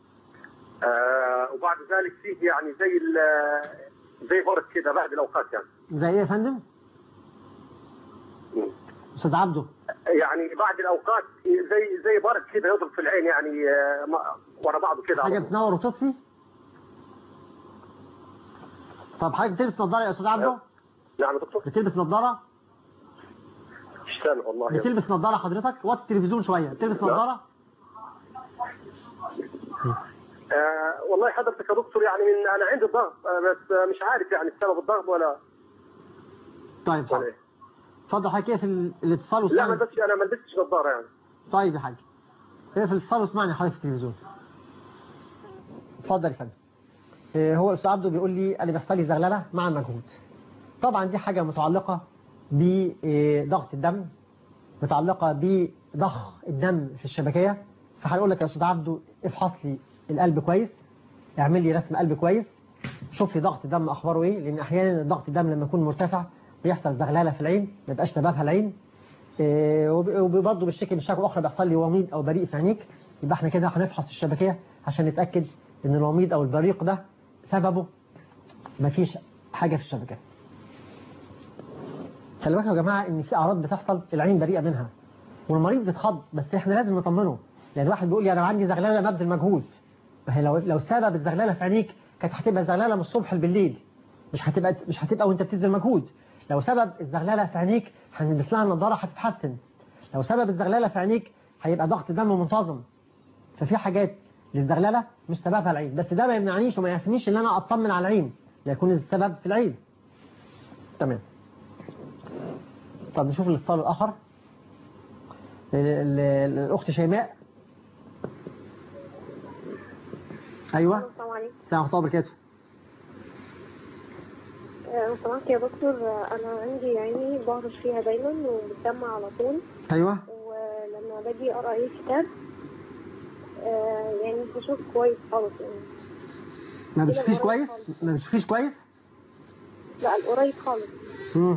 آه وبعد ذلك فيه يعني زي ال- زي برد كده بعد الاوقات يعني زي ايه يا فندم استاذ عبده يعني بعد الاوقات زي زي برد كده يضرب في العين يعني آه، ما- ورا بعضه كده على حاجه طول. بتنور وتطفي طب حضرتك بتلبس نظاره يا استاذ عبده نعم يا دكتور بتلبس نظاره مش سامع والله يا بتلبس نظاره حضرتك وطي التلفزيون شويه بتلبس لا. نظاره آه والله حضرتك يا دكتور يعني من انا عندي ضغط آه، بس آه، مش عارف يعني السبب الضغط ولا طيب ولا حاضر إيه. اتفضل حضرتك اقفل ال- الاتصال لا ما واسمعني لبستش انا ما لبستش نظاره يعني طيب يا حاج اقفل الاتصال واسمعني حضرتك في التلفزيون اتفضل يا فندم إيه، هو الاستاذ عبده بيقول لي انا بيحصل لي زغلله مع المجهود طبعا دي حاجه متعلقه بضغط الدم متعلقه بضخ الدم في الشبكيه فهنقول لك يا استاذ عبده افحص لي القلب كويس اعمل لي رسم قلب كويس شوف لي ضغط الدم اخباره ايه لان احيانا ضغط الدم لما يكون مرتفع بيحصل زغلله في العين ما يبقاش سببها العين إيه، وب- وبرضه بالشكل من شكل اخرى بيحصل لي وميض او بريق في عينيك يبقى احنا كده هنفحص الشبكيه عشان نتاكد ان الوميض او البريق ده سببه مفيش حاجه في الشبكه خلي بالكم يا جماعه ان في اعراض بتحصل العين بريئه منها والمريض بيتخض بس احنا لازم نطمنه يعني واحد بيقول لي انا عندي زغلله ببذل مجهود ما هي لو لو سبب الزغلله في عينيك كانت هتبقى زغلله من الصبح بالليل مش هتبقى مش هتبقى وانت بتبذل مجهود لو سبب الزغلله في عينيك هنلبس لها النضاره هتتحسن لو سبب الزغلله في عينيك هيبقى ضغط دم منتظم ففي حاجات للزغلله مش سببها العين بس ده ما يمنعنيش وما يعفنيش ان انا اطمن على العين لا يكون السبب في العين تمام طب نشوف الاتصال الاخر ال- ال- الاخت شيماء ايوه السلام عليكم السلام ورحمه الله وبركاته لو سمحت يا دكتور آه، انا عندي عيني بعرش فيها دايما وبتدمع على طول ايوه ولما باجي اقرا اي كتاب آه، يعني مش بشوف كويس خالص يعني ما كده بتشوفيش القريب كويس خالص. ما بتشوفيش كويس لا القريب خالص امم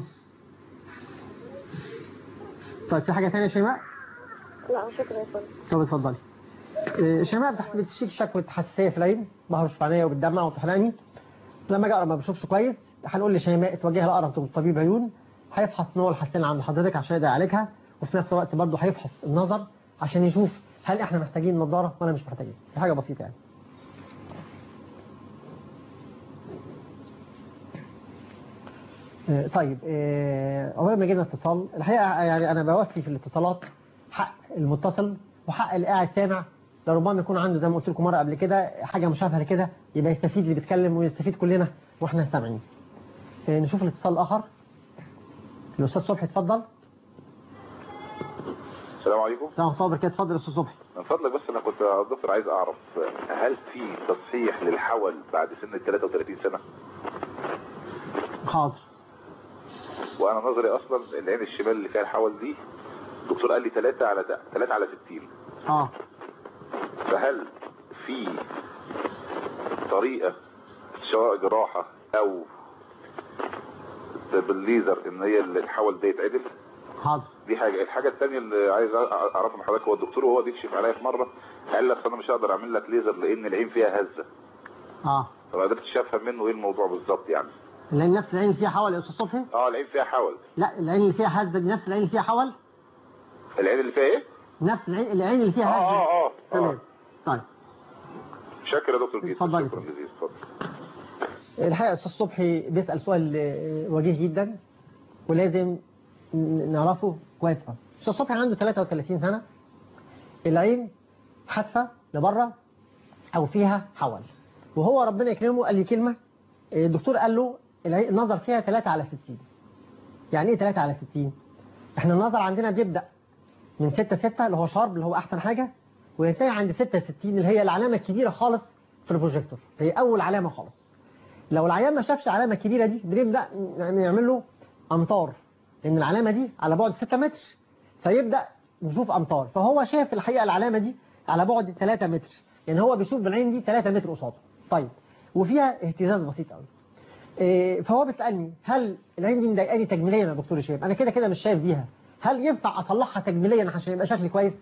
طيب في حاجه ثانيه يا شيماء لا شكرا يا فندم طب اتفضلي إيه، شيماء بتح- بتشيك شكوى حساسيه في العين بهرش في عينيا وبتدمع وتحرقني لما اجي اقرا ما بشوفش كويس هنقول لشيماء اتوجهي لاقرب طبيب عيون هيفحص نوع الحساسيه عند حضرتك عشان يقدر يعالجها وفي نفس الوقت برضه هيفحص النظر عشان يشوف هل احنا محتاجين نظاره ولا مش محتاجين دي حاجه بسيطه يعني آه، طيب آه، اول ما جينا اتصال الحقيقه يعني انا بوفي في الاتصالات حق المتصل وحق اللي قاعد سامع لربما يكون عنده زي ما قلت لكم مره قبل كده حاجه مشابهه لكده يبقى يستفيد اللي بيتكلم ويستفيد كلنا واحنا سامعين آه، نشوف الاتصال الاخر الاستاذ صبحي اتفضل السلام عليكم السلام ورحمه الله وبركاته اتفضل يا استاذ صبحي من فضلك بس انا كنت يا دكتور عايز اعرف هل في تصحيح للحول بعد سن ال 33 سنه حاضر وانا نظري اصلا العين الشمال اللي فيها الحول دي الدكتور قال لي 3 على 3 على 60 اه فهل في طريقه سواء جراحه او بالليزر ان هي الحول ده يتعدل حاضر دي حاجه الحاجه الثانيه اللي عايز اعرفها من حضرتك هو الدكتور وهو بيكشف عليا في مره قال لك انا مش هقدر اعمل لك ليزر لان العين فيها هزه اه فما قدرتش افهم منه ايه الموضوع بالظبط يعني العين نفس العين اللي فيها حول يا استاذ صبحي اه العين فيها حول لا العين اللي فيها هزه دي نفس العين اللي فيها حول العين اللي فيها ايه نفس العين العين اللي فيها اه هزه اه اه تمام طيب شكرا يا دكتور جيت اتفضلي. شكرا جزيلا اتفضل الحقيقة أستاذ صبحي بيسأل سؤال آه، وجيه جدا ولازم ن- نعرفه كويس قوي أستاذ صبحي عنده 33 سنة العين حادفة لبره أو فيها حول وهو ربنا يكرمه قال لي كلمة آه، الدكتور قال له العين النظر فيها 3 على 60 يعني إيه 3 على 60 إحنا النظر عندنا بيبدأ من 6 6 اللي هو شارب اللي هو أحسن حاجة وينتهي عند 66 اللي هي العلامة الكبيرة خالص في البروجيكتور هي اول علامه خالص لو العيان ما شافش علامه كبيره دي بنبدا نعمل له امطار لان العلامه دي على بعد 6 متر فيبدا نشوف امطار فهو شاف الحقيقه العلامه دي على بعد 3 متر يعني هو بيشوف بالعين دي 3 متر قصاده طيب وفيها اهتزاز بسيط قوي إيه، فهو بيسالني هل العين دي مضايقاني تجميليا يا دكتور هشام انا كده كده مش شايف بيها هل ينفع اصلحها تجميليا عشان يبقى شكلي كويس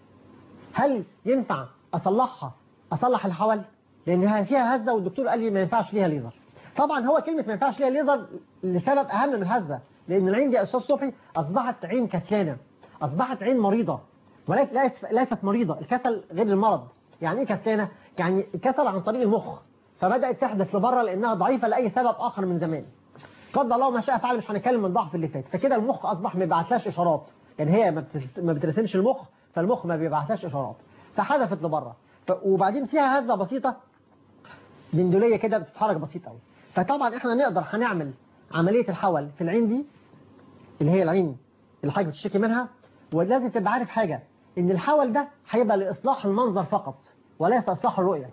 هل ينفع اصلحها اصلح الحول لانها فيها هزه والدكتور قال لي ما ينفعش ليها ليزر طبعا هو كلمه ما ينفعش ليها ليزر لسبب اهم من الهزه لان العين دي يا استاذ صبحي اصبحت عين كسلانه اصبحت عين مريضه وليست ليست- ليست مريضه الكسل غير المرض يعني ايه كسلانه يعني كسل عن طريق المخ فبدات تحدث لبره لانها ضعيفه لاي سبب اخر من زمان قدر الله ما شاء فعل مش هنتكلم من ضعف اللي فات فكده المخ اصبح ما بيبعتلاش اشارات يعني هي ما بتس- ما بترسمش المخ فالمخ ما بيبعتلاش اشارات فحدثت لبره ف- وبعدين فيها هزه بسيطه دندوليه كده بتتحرك بسيط قوي فطبعا احنا نقدر هنعمل عمليه الحول في العين دي اللي هي العين اللي حضرتك بتشتكي منها ولازم تبقى عارف حاجه ان الحول ده هيبقى لاصلاح المنظر فقط وليس اصلاح الرؤيه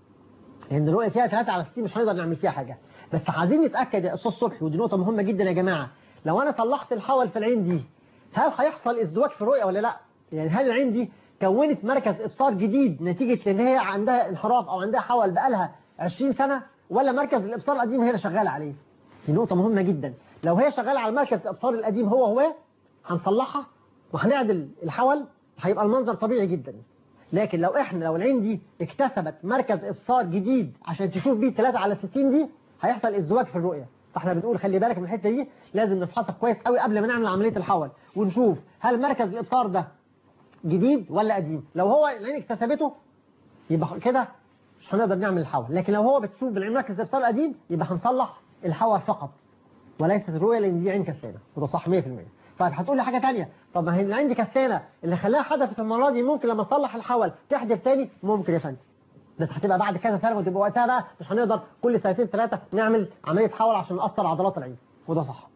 لان الرؤيه فيها 3 على 60 مش هنقدر نعمل فيها حاجه بس عايزين نتاكد يا استاذ صبحي ودي نقطه مهمه جدا يا جماعه لو انا صلحت الحول في العين دي هل هيحصل ازدواج في الرؤيه ولا لا يعني هل العين دي كونت مركز ابصار جديد نتيجه ان هي عندها انحراف او عندها حول بقالها 20 سنه ولا مركز الابصار القديم هي اللي شغاله عليه دي نقطه مهمه جدا لو هي شغاله على مركز الابصار القديم هو هو هنصلحها وهنعدل الحول هيبقى المنظر طبيعي جدا لكن لو احنا لو العين دي اكتسبت مركز ابصار جديد عشان تشوف بيه 3 على 60 دي هيحصل ازدواج في الرؤيه فاحنا بنقول خلي بالك من الحته دي لازم نفحصها كويس قوي قبل ما نعمل عمليه الحول ونشوف هل مركز الابصار ده جديد ولا قديم لو هو العين اكتسبته يبقى كده مش هنقدر نعمل الحول لكن لو هو بتشوف بالعين مركز الابصار القديم يبقى هنصلح الحول فقط وليست الرؤيه لان دي عين كسلانه وده صح 100% طيب هتقول لي حاجه ثانيه طب ما هي العين دي كسلانه اللي خلاها حدثت المره دي ممكن لما تصلح الحول تحدث تاني ممكن يا فندم بس هتبقى بعد كذا سنه وتبقى وقتها بقى مش هنقدر كل سنتين ثلاثه نعمل عمليه حول عشان نقصر عضلات العين وده صح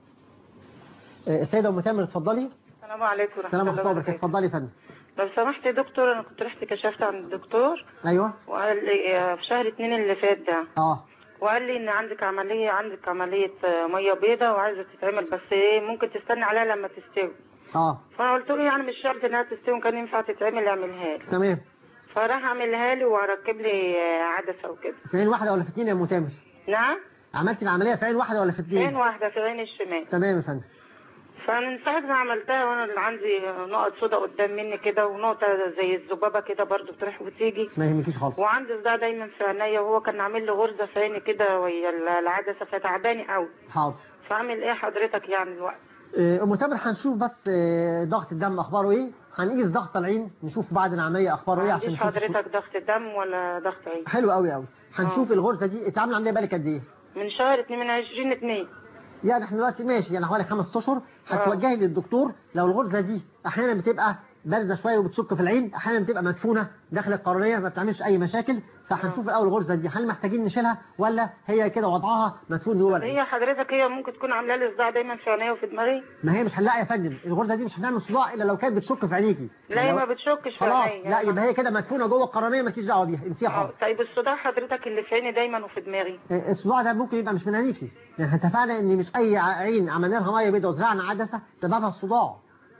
آه، السيده ام تامر اتفضلي السلام عليكم ورحمة السلام الله عليكم وبركاته وبركاته اتفضلي يا فندم لو سمحت يا دكتور أنا كنت رحت كشفت عند الدكتور ايوه وقال لي آه، في شهر اتنين اللي فات ده اه وقال لي إن عندك عملية عندك عملية آه، مية بيضة وعايزة تتعمل بس إيه ممكن تستنى عليها لما تستوي اه فأنا قلت له يعني مش شرط إنها تستوي كان ينفع تتعمل اعملها لي تمام فراح عملها لي وركب لي آه، عدسة وكده في عين واحده ولا في اثنين يا ام تامر نعم عملتي العمليه في عين واحده ولا في عين اثنين واحدة في عين الشمال تمام يا فندم فمن ساعة ما عملتها وانا اللي عندي نقط سودا قدام مني كده ونقطة زي الذبابة كده برضو بتروح وتيجي ما يهمكيش خالص وعندي صداع دايما في عينيا وهو كان عامل لي غرزة في عيني كده وهي العدسة فتعباني قوي حاضر فاعمل ايه حضرتك يعني الوقت آه، ام تامر هنشوف بس آه، ضغط الدم اخباره ايه هنقيس ضغط العين نشوف بعد العمليه اخباره ايه ما عشان عنديش نشوف حضرتك ضغط دم ولا ضغط عين حلو قوي قوي هنشوف الغرزه دي انت عامله عمليه بالك قد ايه من شهر اتنين من عشرين اتنين يعني احنا دلوقتي ماشي يعني حوالي خمس اشهر هتوجهي للدكتور لو الغرزه دي احيانا بتبقى بارزه شويه وبتشك في العين احيانا بتبقى مدفونه داخل القرنيه ما بتعملش اي مشاكل فهنشوف الاول الغرزه دي هل محتاجين نشيلها ولا هي كده وضعها مدفون جوه العين هي حضرتك هي ممكن تكون عامله لي صداع دايما في عينيا وفي دماغي ما هي مش هنلاقي يا فندم الغرزه دي مش هنعمل صداع الا لو كانت بتشك في عينيكي لا هي لو- ما بتشكش في خلاص عينيا لا يبقى هي كده مدفونه جوه القرنيه مالكيش دعوه بيها انسيها آه، خالص طيب الصداع حضرتك اللي في عيني دايما وفي دماغي الصداع ده ممكن يبقى مش من عينيكي يعني اتفقنا ان مش اي عين عملنا لها ميه بيضاء وزرعنا عدسه سببها الصداع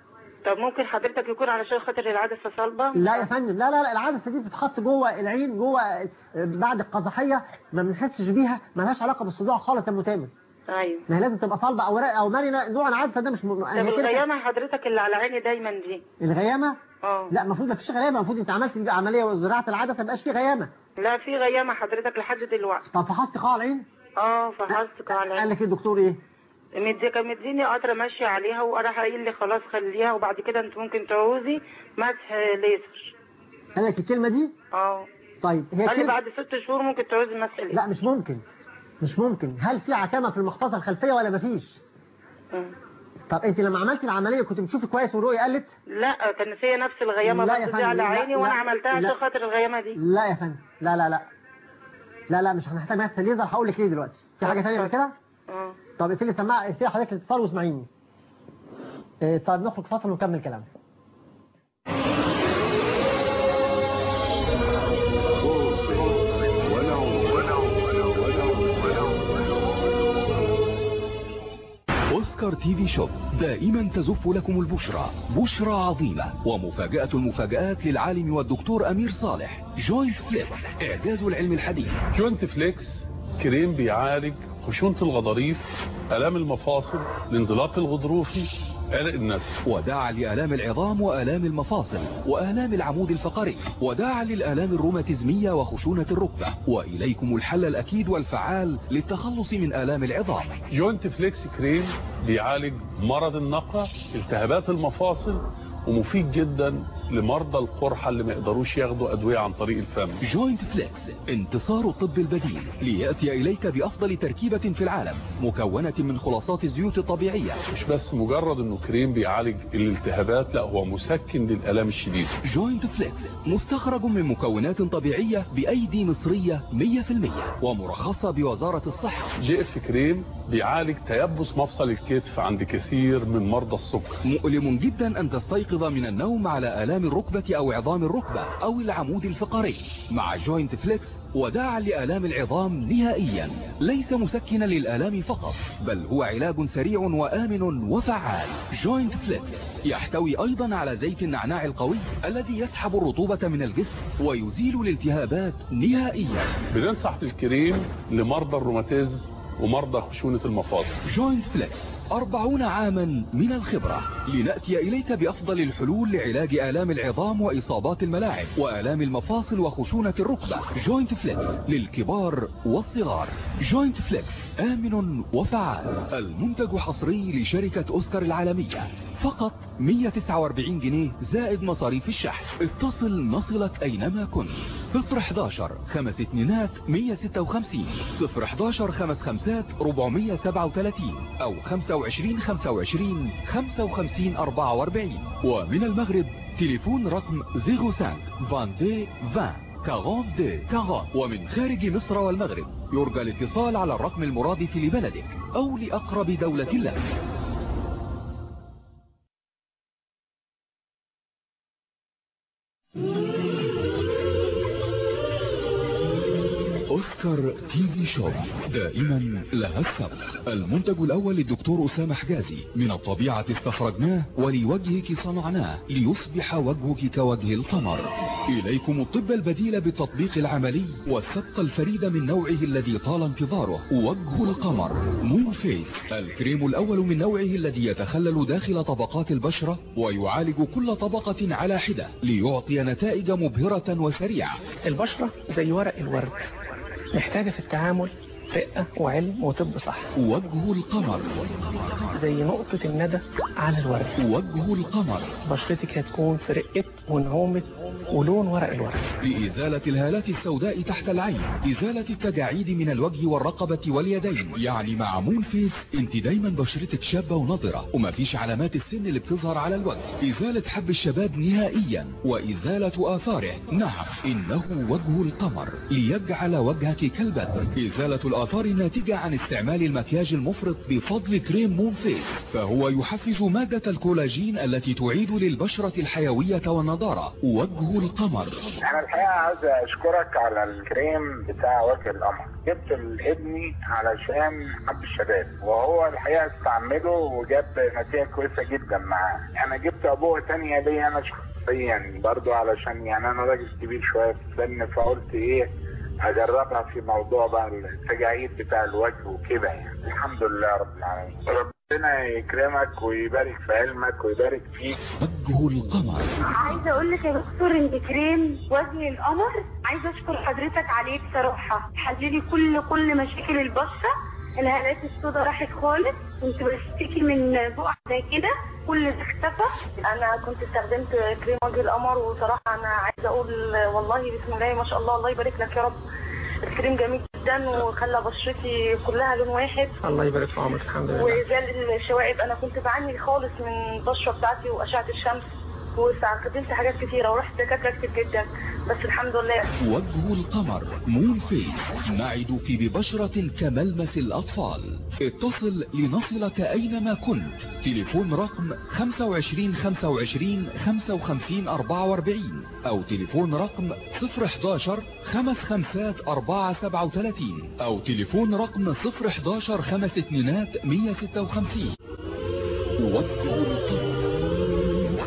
طب ممكن حضرتك يكون علشان خاطر العدسه صلبه لا يا فندم لا لا لا العدسه دي بتتحط جوه العين جوه بعد القزحيه ما بنحسش بيها ما لهاش علاقه بالصداع خالص يا متامر ايوه ما هي لازم تبقى صلبه او رق- او مرنه نوع العدسه ده مش م... طب هي كده- الغيامه حضرتك اللي على عيني دايما دي الغيامه اه لا المفروض ما فيش غيامه المفروض انت عملت عمليه وزراعه العدسه ما يبقاش في غيامه لا في غيامه حضرتك لحد دلوقتي طب فحصت قاع العين اه فحصتك على قال عيني لك ايه الدكتور ايه مدي كان مديني قطره ماشيه عليها وراح قايل لي خلاص خليها وبعد كده انت ممكن تعوزي مسح ليزر قال لك الكلمه دي اه طيب هي قال لي كلمه بعد ست شهور ممكن تعوزي مسح ليزر لا مش ممكن مش ممكن هل في عتمه في المختصه الخلفيه ولا مفيش مم. طب انت لما عملتي العمليه كنت بتشوفي كويس والرؤيه قالت لا كانت هي نفس الغيامه لا يا بس دي فندم، على لا، عيني وانا لا، عملتها لا. عشان خاطر الغيامه دي لا يا فندم لا لا لا لا لا مش هنحتاج بس ليزر هقول لك ليه دلوقتي في حاجه ثانيه من كده اه طب اقفلي السماعه اقفلي حضرتك الاتصال واسمعيني إيه، طب نخرج فاصل ونكمل كلام والعرب أوسكار تي في شوب دائما تزف لكم البشرى بشرى عظيمة ومفاجأة المفاجآت للعالم والدكتور أمير صالح جوينت فليكس إعجاز العلم الحديث جوينت فليكس كريم بيعالج خشونة الغضاريف آلام المفاصل الانزلاق الغضروفي عرق النسف وداعا لآلام العظام وآلام المفاصل وآلام العمود الفقري وداعا للآلام الروماتيزمية وخشونة الركبة وإليكم الحل الأكيد والفعال للتخلص من آلام العظام جوينت فليكس كريم بيعالج مرض النقع التهابات المفاصل ومفيد جدا لمرضى القرحة اللي ما يقدروش ياخدوا أدوية عن طريق الفم جوينت فليكس انتصار الطب البديل ليأتي إليك بأفضل تركيبة في العالم مكونة من خلاصات الزيوت الطبيعية مش بس مجرد انه كريم بيعالج الالتهابات لا هو مسكن للآلام الشديدة جوينت فليكس مستخرج من مكونات طبيعية بأيدي مصرية 100% ومرخصة بوزارة الصحة جي اف كريم بيعالج تيبس مفصل الكتف عند كثير من مرضى السكر مؤلم جدا أن تستيقظ من النوم على آلام الركبة أو عظام الركبة أو العمود الفقري مع جوينت فليكس وداعا لآلام العظام نهائيا ليس مسكنا للآلام فقط بل هو علاج سريع وآمن وفعال جوينت فليكس يحتوي أيضا على زيت النعناع القوي الذي يسحب الرطوبة من الجسم ويزيل الالتهابات نهائيا بننصح بالكريم لمرضى الروماتيزم ومرضى خشونة المفاصل جوينت فليكس أربعون عاما من الخبرة لنأتي إليك بأفضل الحلول لعلاج آلام العظام وإصابات الملاعب وآلام المفاصل وخشونة الركبة جوينت فليكس للكبار والصغار جوينت فليكس آمن وفعال المنتج حصري لشركة أوسكار العالمية فقط 149 جنيه زائد مصاريف الشحن اتصل نصلك أينما كنت 011 خمس اتنينات 156 011 خمس خمسات 437 أو 25 25 55 44 ومن المغرب تليفون رقم 05 22 20 42 40 ومن خارج مصر والمغرب يرجى الاتصال على الرقم المرادف لبلدك أو لأقرب دولة لك أوسكار تي في شوب دائما لها السبق المنتج الأول للدكتور أسامة حجازي من الطبيعة استخرجناه ولوجهك صنعناه ليصبح وجهك كوجه القمر إليكم الطب البديل بالتطبيق العملي والسبق الفريد من نوعه الذي طال انتظاره وجه القمر مون فيس الكريم الأول من نوعه الذي يتخلل داخل طبقات البشرة ويعالج كل طبقة على حدة ليعطي نتائج مبهرة وسريعة البشرة زي ورق الورد محتاجة في التعامل رقة وعلم وطب صح وجه القمر زي نقطة الندى على الورد وجه القمر بشرتك هتكون في رقة ونعومة ولون ورق الورد لإزالة الهالات السوداء تحت العين إزالة التجاعيد من الوجه والرقبة واليدين يعني مع مون فيس انت دايما بشرتك شابة ونضرة ومفيش علامات السن اللي بتظهر على الوجه إزالة حب الشباب نهائيا وإزالة آثاره نعم إنه وجه القمر ليجعل وجهك كالبدر إزالة الآثار الناتجة عن استعمال المكياج المفرط بفضل كريم مون فيس فهو يحفز مادة الكولاجين التي تعيد للبشرة الحيوية والنضارة وجه القمر انا الحقيقه عايز اشكرك على الكريم بتاع وجه القمر جبت لابني علشان حب الشباب وهو الحقيقه استعمله وجاب نتيجه كويسه جدا معاه انا جبت ابوه تانية ليا انا شخصيا برضو علشان يعني انا راجل كبير شويه في السن فقلت ايه اجربها في موضوع بقى التجاعيد بتاع الوجه وكده يعني الحمد لله رب العالمين ربنا يكرمك ويبارك في علمك ويبارك فيك وجه القمر عايزه اقول لك يا دكتور ان كريم وجه القمر عايزه اشكر حضرتك عليه بصراحه حللي كل كل مشاكل البشره الهالات السوداء راحت خالص كنت بشتكي من بقع زي كده كل ده اختفى انا كنت استخدمت كريم وجه القمر وصراحه انا عايزه اقول والله بسم الله ما شاء الله الله يبارك لك يا رب الكريم جميل جدا وخلى بشرتي كلها لون واحد الله يبارك في عمرك الحمد لله وزال الشوائب انا كنت بعاني خالص من البشره بتاعتي واشعه الشمس واستخدمت حاجات كتيره ورحت دكاتره كتير جدا بس الحمد لله وجه القمر مون فيس نعدك ببشرة كملمس الأطفال اتصل لنصلك أينما كنت تليفون رقم 25 25 55 44 أو تليفون رقم 011 خمس خمسات 437 أو تليفون رقم 011 خمس اتنينات 156 وجه القمر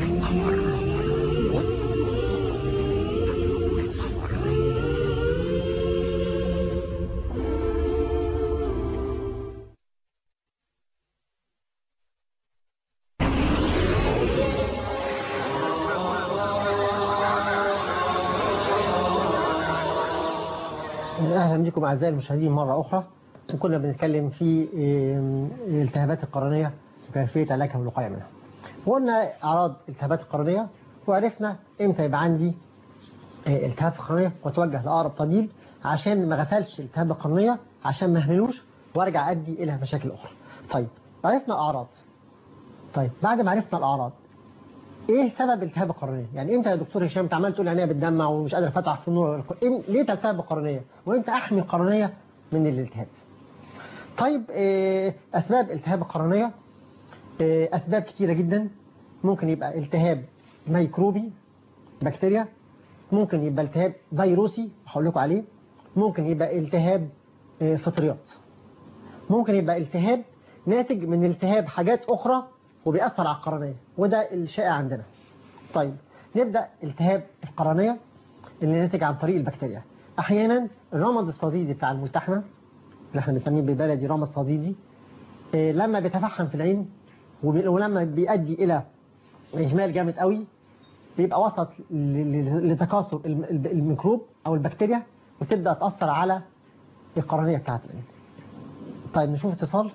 أهلا بكم أعزائي المشاهدين مرة أخرى وكنا بنتكلم في آم، الالتهابات القرنية وكيفية علاجها والوقاية منها وقلنا أعراض الالتهابات القرنية وعرفنا إمتى يبقى عندي آه، التهاب في القرنية وأتوجه لأقرب طبيب عشان ما غسلش الالتهاب القرنية عشان ما اهملوش وارجع أدي إلى مشاكل أخرى طيب عرفنا أعراض طيب بعد ما عرفنا الأعراض ايه سبب التهاب القرنيه يعني امتى يا دكتور هشام انت عمال تقول عينيا بتدمع ومش قادر افتح في النور إيه ليه تلتهب القرنيه وامتى احمي القرنيه من الالتهاب طيب إيه اسباب التهاب القرنيه إيه اسباب كتيره جدا ممكن يبقى التهاب ميكروبي بكتيريا ممكن يبقى التهاب فيروسي هقول لكم عليه ممكن يبقى التهاب إيه فطريات ممكن يبقى التهاب ناتج من التهاب حاجات أخرى وبيأثر على القرنية وده الشائع عندنا طيب نبدأ التهاب القرنية اللي ناتج عن طريق البكتيريا أحيانا الرمد الصديدي بتاع الملتحمة اللي احنا بنسميه بالبلدي رمد صديدي إيه، لما بيتفحم في العين وبي- ولما بيؤدي إلى إجمال جامد قوي بيبقى وسط ل- ل- لتكاثر الم- الب- الميكروب أو البكتيريا وتبدأ تأثر على القرنية بتاعت العين طيب نشوف اتصال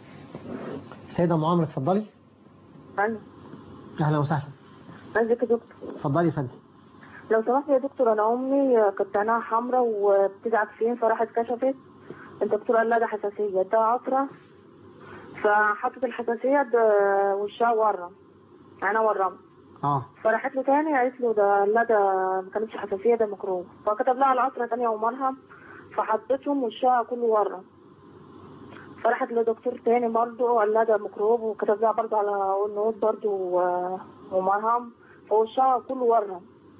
سيدة ام عمرو اتفضلي ألو اهلا وسهلا ازيك يا دكتور اتفضلي يا فندم لو سمحت يا دكتور انا امي كانت عينها حمراء وبتزعج فين فراحت كشفت الدكتور قال لها ده حساسيه ده عطره فحطت الحساسيه ده وشها ورم عينها ورم اه فراحت له تاني قالت له ده لا ده ما كانتش حساسيه ده ميكروب فكتب لها العطره تانية ومرهم فحطتهم وشها كله ورم فراحت لدكتور تاني برضه وقال لها ده ميكروب وكتب لها برضه على النوت برضه و- ومرهم فوشها كله ورم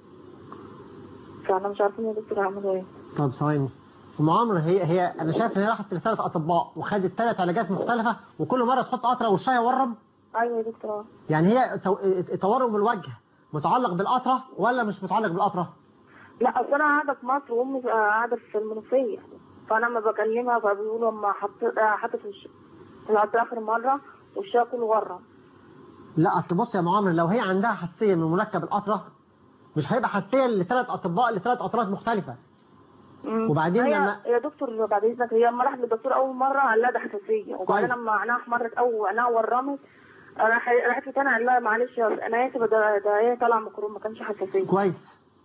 فانا مش عارفين يا دكتور اعمل ايه طب ثواني ام عمرو هي هي انا شايف ان هي راحت لثلاث اطباء وخدت ثلاث علاجات مختلفه وكل مره تحط قطره وشها يورم ايوه يا دكتور يعني هي تو- تورم الوجه متعلق بالقطره ولا مش متعلق بالقطره لا اصل انا قاعده في مصر وامي قاعده في المنوفيه فانا لما بكلمها فبيقولوا لما حطيت حطت وش العطر اخر مره وشها كله ورم لا اصل بص يا ام عمرو لو هي عندها حساسيه من مركب القطره مش هيبقى حساسيه لثلاث اطباء لثلاث قطرات مختلفه مم. وبعدين هي لما يا دكتور بعد اذنك هي لما راحت للدكتور اول مره قال لها ده حساسيه وبعدين كويس. لما عينها احمرت او عينها ورمت راح راحت له تاني قال لها معلش يا- انا اسفه ده ده هي طالعه ميكروب ما كانش حساسيه كويس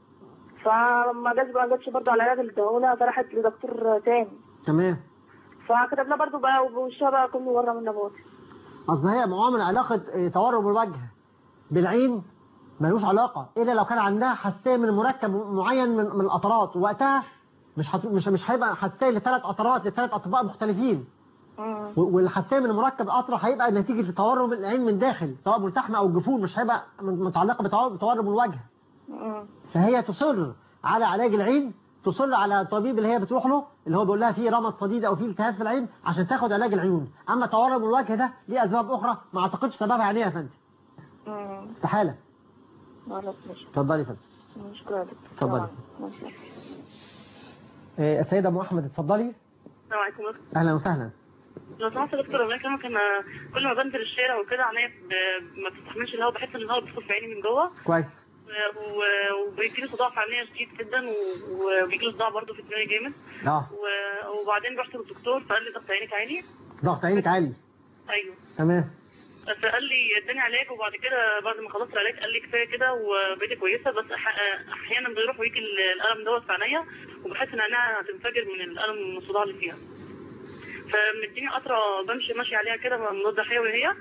فما جاتش ما جاتش برضه على العلاج اللي اداهولها فراحت لدكتور تاني تمام فكتب لها برضه بقى وشها بقى كله ورم النبات اصل هي معامل علاقه آه، تورم الوجه بالعين ملوش علاقه الا لو كان عندها حساسيه من مركب معين من من القطرات ووقتها مش هت... مش مش هيبقى حساسيه لثلاث قطرات لثلاث اطباء مختلفين و- والحساسيه من مركب القطره هيبقى نتيجه تورم العين من داخل سواء ملتحمه او الجفون مش هيبقى متعلقه بتور- بتورم الوجه فهي تصر على علاج العين تصر على الطبيب اللي هي بتروح له اللي هو بيقول لها فيه رمد صديد او فيه التهاب في العين عشان تاخد علاج العيون اما تورم الوجه ده ليه اسباب اخرى ما اعتقدش سببها عينيه يا فندم استحاله خلاص ماشي اتفضلي يا فندم شكرا يا دكتور اتفضلي ماشي. آه، السيده ام احمد اتفضلي السلام عليكم دكتور. اهلا وسهلا لو سمحت يا دكتور الله يكرمك انا كل ما بنزل الشارع وكده عينيا ب- ما بتستحملش الهواء بحس ان الهواء بيدخل في عيني من جوه كويس و- وبيجي لي صداع في عينيا شديد جدا و- وبيجي لي صداع برضه في دماغي جامد اه و- وبعدين رحت للدكتور فقال لي ضغط عينك عالي ضغط عينك عالي ايوه تمام بس قال لي اداني علاج وبعد كده بعد ما خلصت العلاج قال لي كفايه كده وبقيتي كويسه بس أح- احيانا بيروح ويجي ال- الالم دوت في عينيا وبحس ان عينيا هتنفجر من الالم من الصداع اللي فيها فمديني قطره بمشي ماشي عليها كده مضاد حيوي هي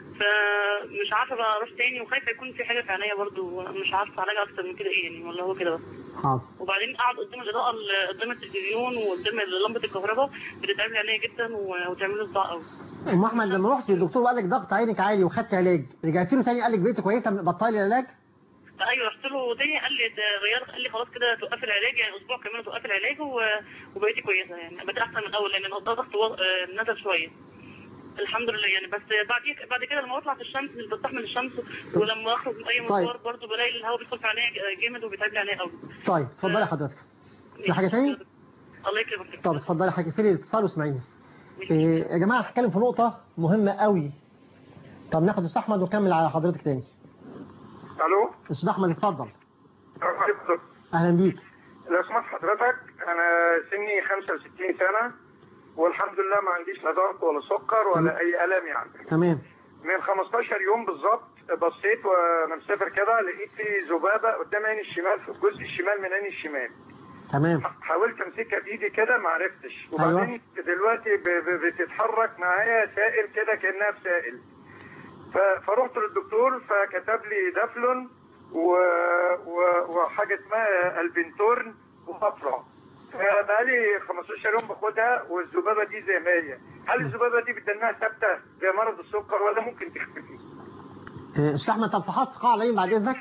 فمش عارفه بقى اروح تاني وخايفه يكون في حاجه في عينيا برضو مش عارفه علاجها اكتر من كده ايه يعني ولا هو كده بس حاضر وبعدين قاعد قدام الاضاءه ال- قدام التلفزيون وقدام لمبه الكهرباء بتتعب لي عينيا جدا و- وتعمل لي صداع قوي ام احمد لما رحت للدكتور وقال لك ضغط عينك عالي وخدت علاج رجعت له تاني قال لك بقيتي كويسه بطلي العلاج ايوه رحت له تاني قال لي ده غير قال لي خلاص كده توقفي العلاج يعني اسبوع كمان توقفي العلاج و... وبقيتي كويسه يعني بقيت احسن من الاول لان الضغط و... آه، نزل شويه الحمد لله يعني بس بعد بعد كده لما بطلع في الشمس مش بستحمل الشمس ولما اخرج من اي طيب. مشوار برضه بلاقي الهواء بيدخل في عينيا جامد وبيتعب لي عينيا قوي طيب اتفضلي حضرتك في حاجة تاني الله يكرمك طب اتفضلي حاجة في الاتصال واسمعيني إيه يا جماعة هتكلم في نقطة مهمة قوي طب ناخد استاذ احمد ونكمل على حضرتك تاني الو استاذ احمد اتفضل السلام عليكم اهلا بيك لو سمحت حضرتك انا سني 65 سنه والحمد لله ما عنديش لا ضغط ولا سكر ولا اي الام يعني تمام من 15 يوم بالظبط بصيت وانا مسافر كده لقيت في ذبابه قدام عيني الشمال في الجزء الشمال من عيني الشمال تمام حاولت امسكها بايدي كده ما عرفتش وبعدين دلوقتي ب- ب- بتتحرك معايا سائل كده كانها بسائل ف- فرحت للدكتور فكتب لي دافلون و... و... وحاجه اسمها البنتورن وافرع بقالي 15 يوم باخدها والذبابه دي زي ما هي هل الذبابه دي بدناها ثابته زي مرض السكر ولا ممكن تختفي؟ إيه، استاذ احمد طب فحصت قاع العين بعد اذنك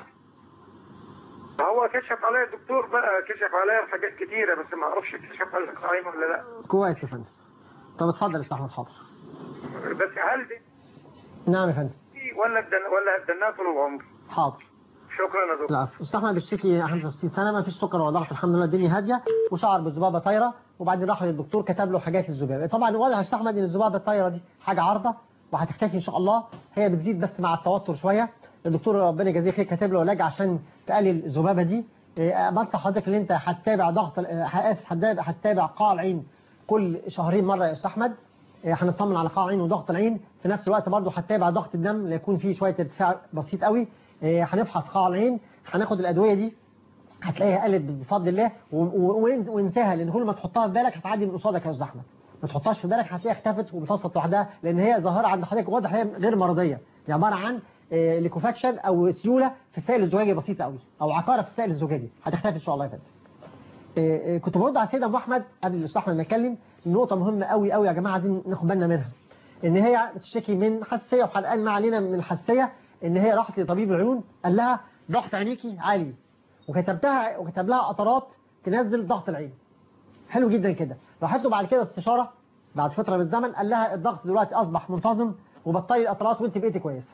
هو كشف عليا الدكتور بقى كشف عليا حاجات كتيره بس ما اعرفش كشف عليا قايم ولا لا كويس يا فندم طب اتفضل يا استاذ احمد حاضر بس هل دي نعم يا فندم ولا بدن ولا بدناها طول العمر؟ حاضر شكرا يا دكتور لا استاذ احمد بيشتكي 65 سنه ما فيش سكر ولا ضغط الحمد لله الدنيا هاديه وشعر بالذبابه طايره وبعدين راح للدكتور كتب له حاجات للذبابه طبعا واضح يا استاذ احمد ان الذبابه الطايره دي حاجه عارضه وهتختفي ان شاء الله هي بتزيد بس مع التوتر شويه الدكتور ربنا يجازيه خير كاتب له علاج عشان تقلل الذبابه دي إيه، بنصح حضرتك ان انت هتتابع ضغط ال- آه، اسف هتتابع هتتابع قاع العين كل شهرين مره يا استاذ احمد إيه، هنطمن على قاع العين وضغط العين في نفس الوقت برضه هتتابع ضغط الدم ليكون فيه شويه ارتفاع بسيط قوي إيه، هنفحص قاع العين هناخد الادويه دي هتلاقيها قلت بفضل الله و- و- وان- وانساها لان كل ما تحطها في بالك هتعدي من قصادك يا استاذ احمد ما تحطهاش في بالك هتلاقيها اختفت وبتصت لوحدها لان هي ظاهره عند حضرتك واضح هي غير مرضيه هي عباره عن آه، ليكوفاكشن او سيوله في السائل الزجاجي بسيطه قوي او عقاره في السائل الزجاجي هتختفي ان شاء الله يا فندم آه، آه، كنت برد على سيدنا ابو احمد قبل الاستاذ احمد ما يتكلم نقطه مهمه قوي قوي يا جماعه عايزين ناخد بالنا منها ان هي بتشتكي من حساسيه وحرقان ما علينا من الحساسيه ان هي راحت لطبيب العيون قال لها ضغط عينيكي عالي وكتبتها وكتب لها قطرات تنزل ضغط العين حلو جدا كده راحت له بعد كده استشاره بعد فتره من الزمن قال لها الضغط دلوقتي اصبح منتظم وبطلي القطرات وانت بقيتي كويسه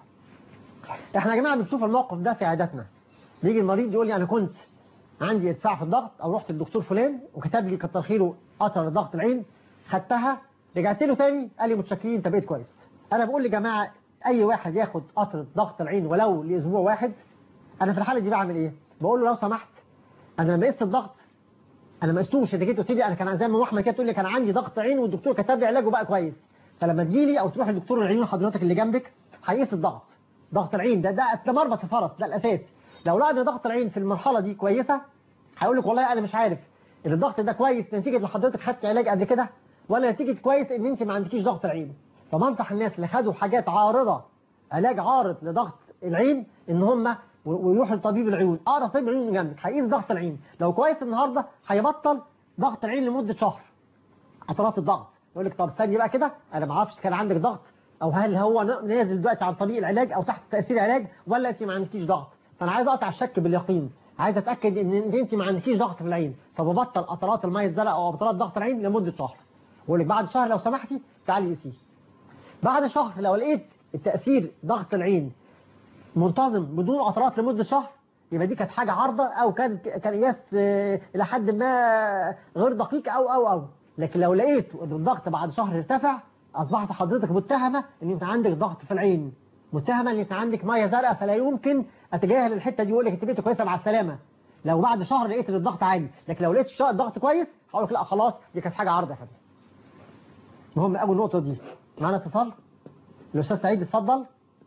احنا يا جماعه بنشوف الموقف ده في عياداتنا بيجي المريض يقول لي انا كنت عندي ارتفاع في الضغط او رحت للدكتور فلان وكتب لي كتر خيره قطر ضغط العين خدتها رجعت له تاني قال لي متشكرين انت بقيت كويس انا بقول يا جماعه اي واحد ياخد قطره ضغط العين ولو لاسبوع واحد انا في الحاله دي بعمل ايه بقول له لو سمحت انا لما قست الضغط انا ما قستوش انت جيت قلت لي انا كان زي ما احمد كده تقول لي كان عندي ضغط عين والدكتور كتب لي علاج وبقى كويس فلما تجيلي او تروح لدكتور العيون حضرتك اللي جنبك هيقيس الضغط ضغط العين ده ده ده مربط الفرس ده الاساس لو لقى ان ضغط العين في المرحله دي كويسه هيقول لك والله انا مش عارف ان الضغط ده كويس نتيجه ان حضرتك خدت علاج قبل كده ولا نتيجه كويس ان انت ما عندكيش ضغط العين فبنصح الناس اللي خدوا حاجات عارضه علاج عارض لضغط العين ان هم ويروحوا لطبيب العيون اقرا طبيب العيون جنبك هيقيس ضغط العين لو كويس النهارده هيبطل ضغط العين لمده شهر قطرات الضغط يقول لك طب استني بقى كده انا ما اعرفش كان عندك ضغط او هل هو نازل دلوقتي عن طريق العلاج او تحت تاثير العلاج ولا انت ما عندكيش ضغط فانا عايز اقطع الشك باليقين عايز اتاكد ان انت ما عندكيش ضغط في العين فببطل قطرات الميه الزرقاء او قطرات ضغط العين لمده شهر بقول لك بعد شهر لو سمحتي تعالي قيسيه بعد شهر لو لقيت التاثير ضغط العين منتظم بدون قطرات لمده شهر يبقى دي كانت حاجه عارضه او كان كان قياس الى حد ما غير دقيق او او او لكن لو لقيت ان الضغط بعد شهر ارتفع اصبحت حضرتك متهمه ان انت عندك ضغط في العين متهمه ان انت عندك ميه زرقاء فلا يمكن اتجاهل الحته دي واقول لك انت بقيت كويسه مع السلامه لو بعد شهر لقيت ان الضغط عالي لكن لو لقيت الضغط كويس هقول لك لا خلاص دي كانت حاجه عارضه يا فندم مهم قوي النقطه دي معانا اتصال الاستاذ سعيد اتفضل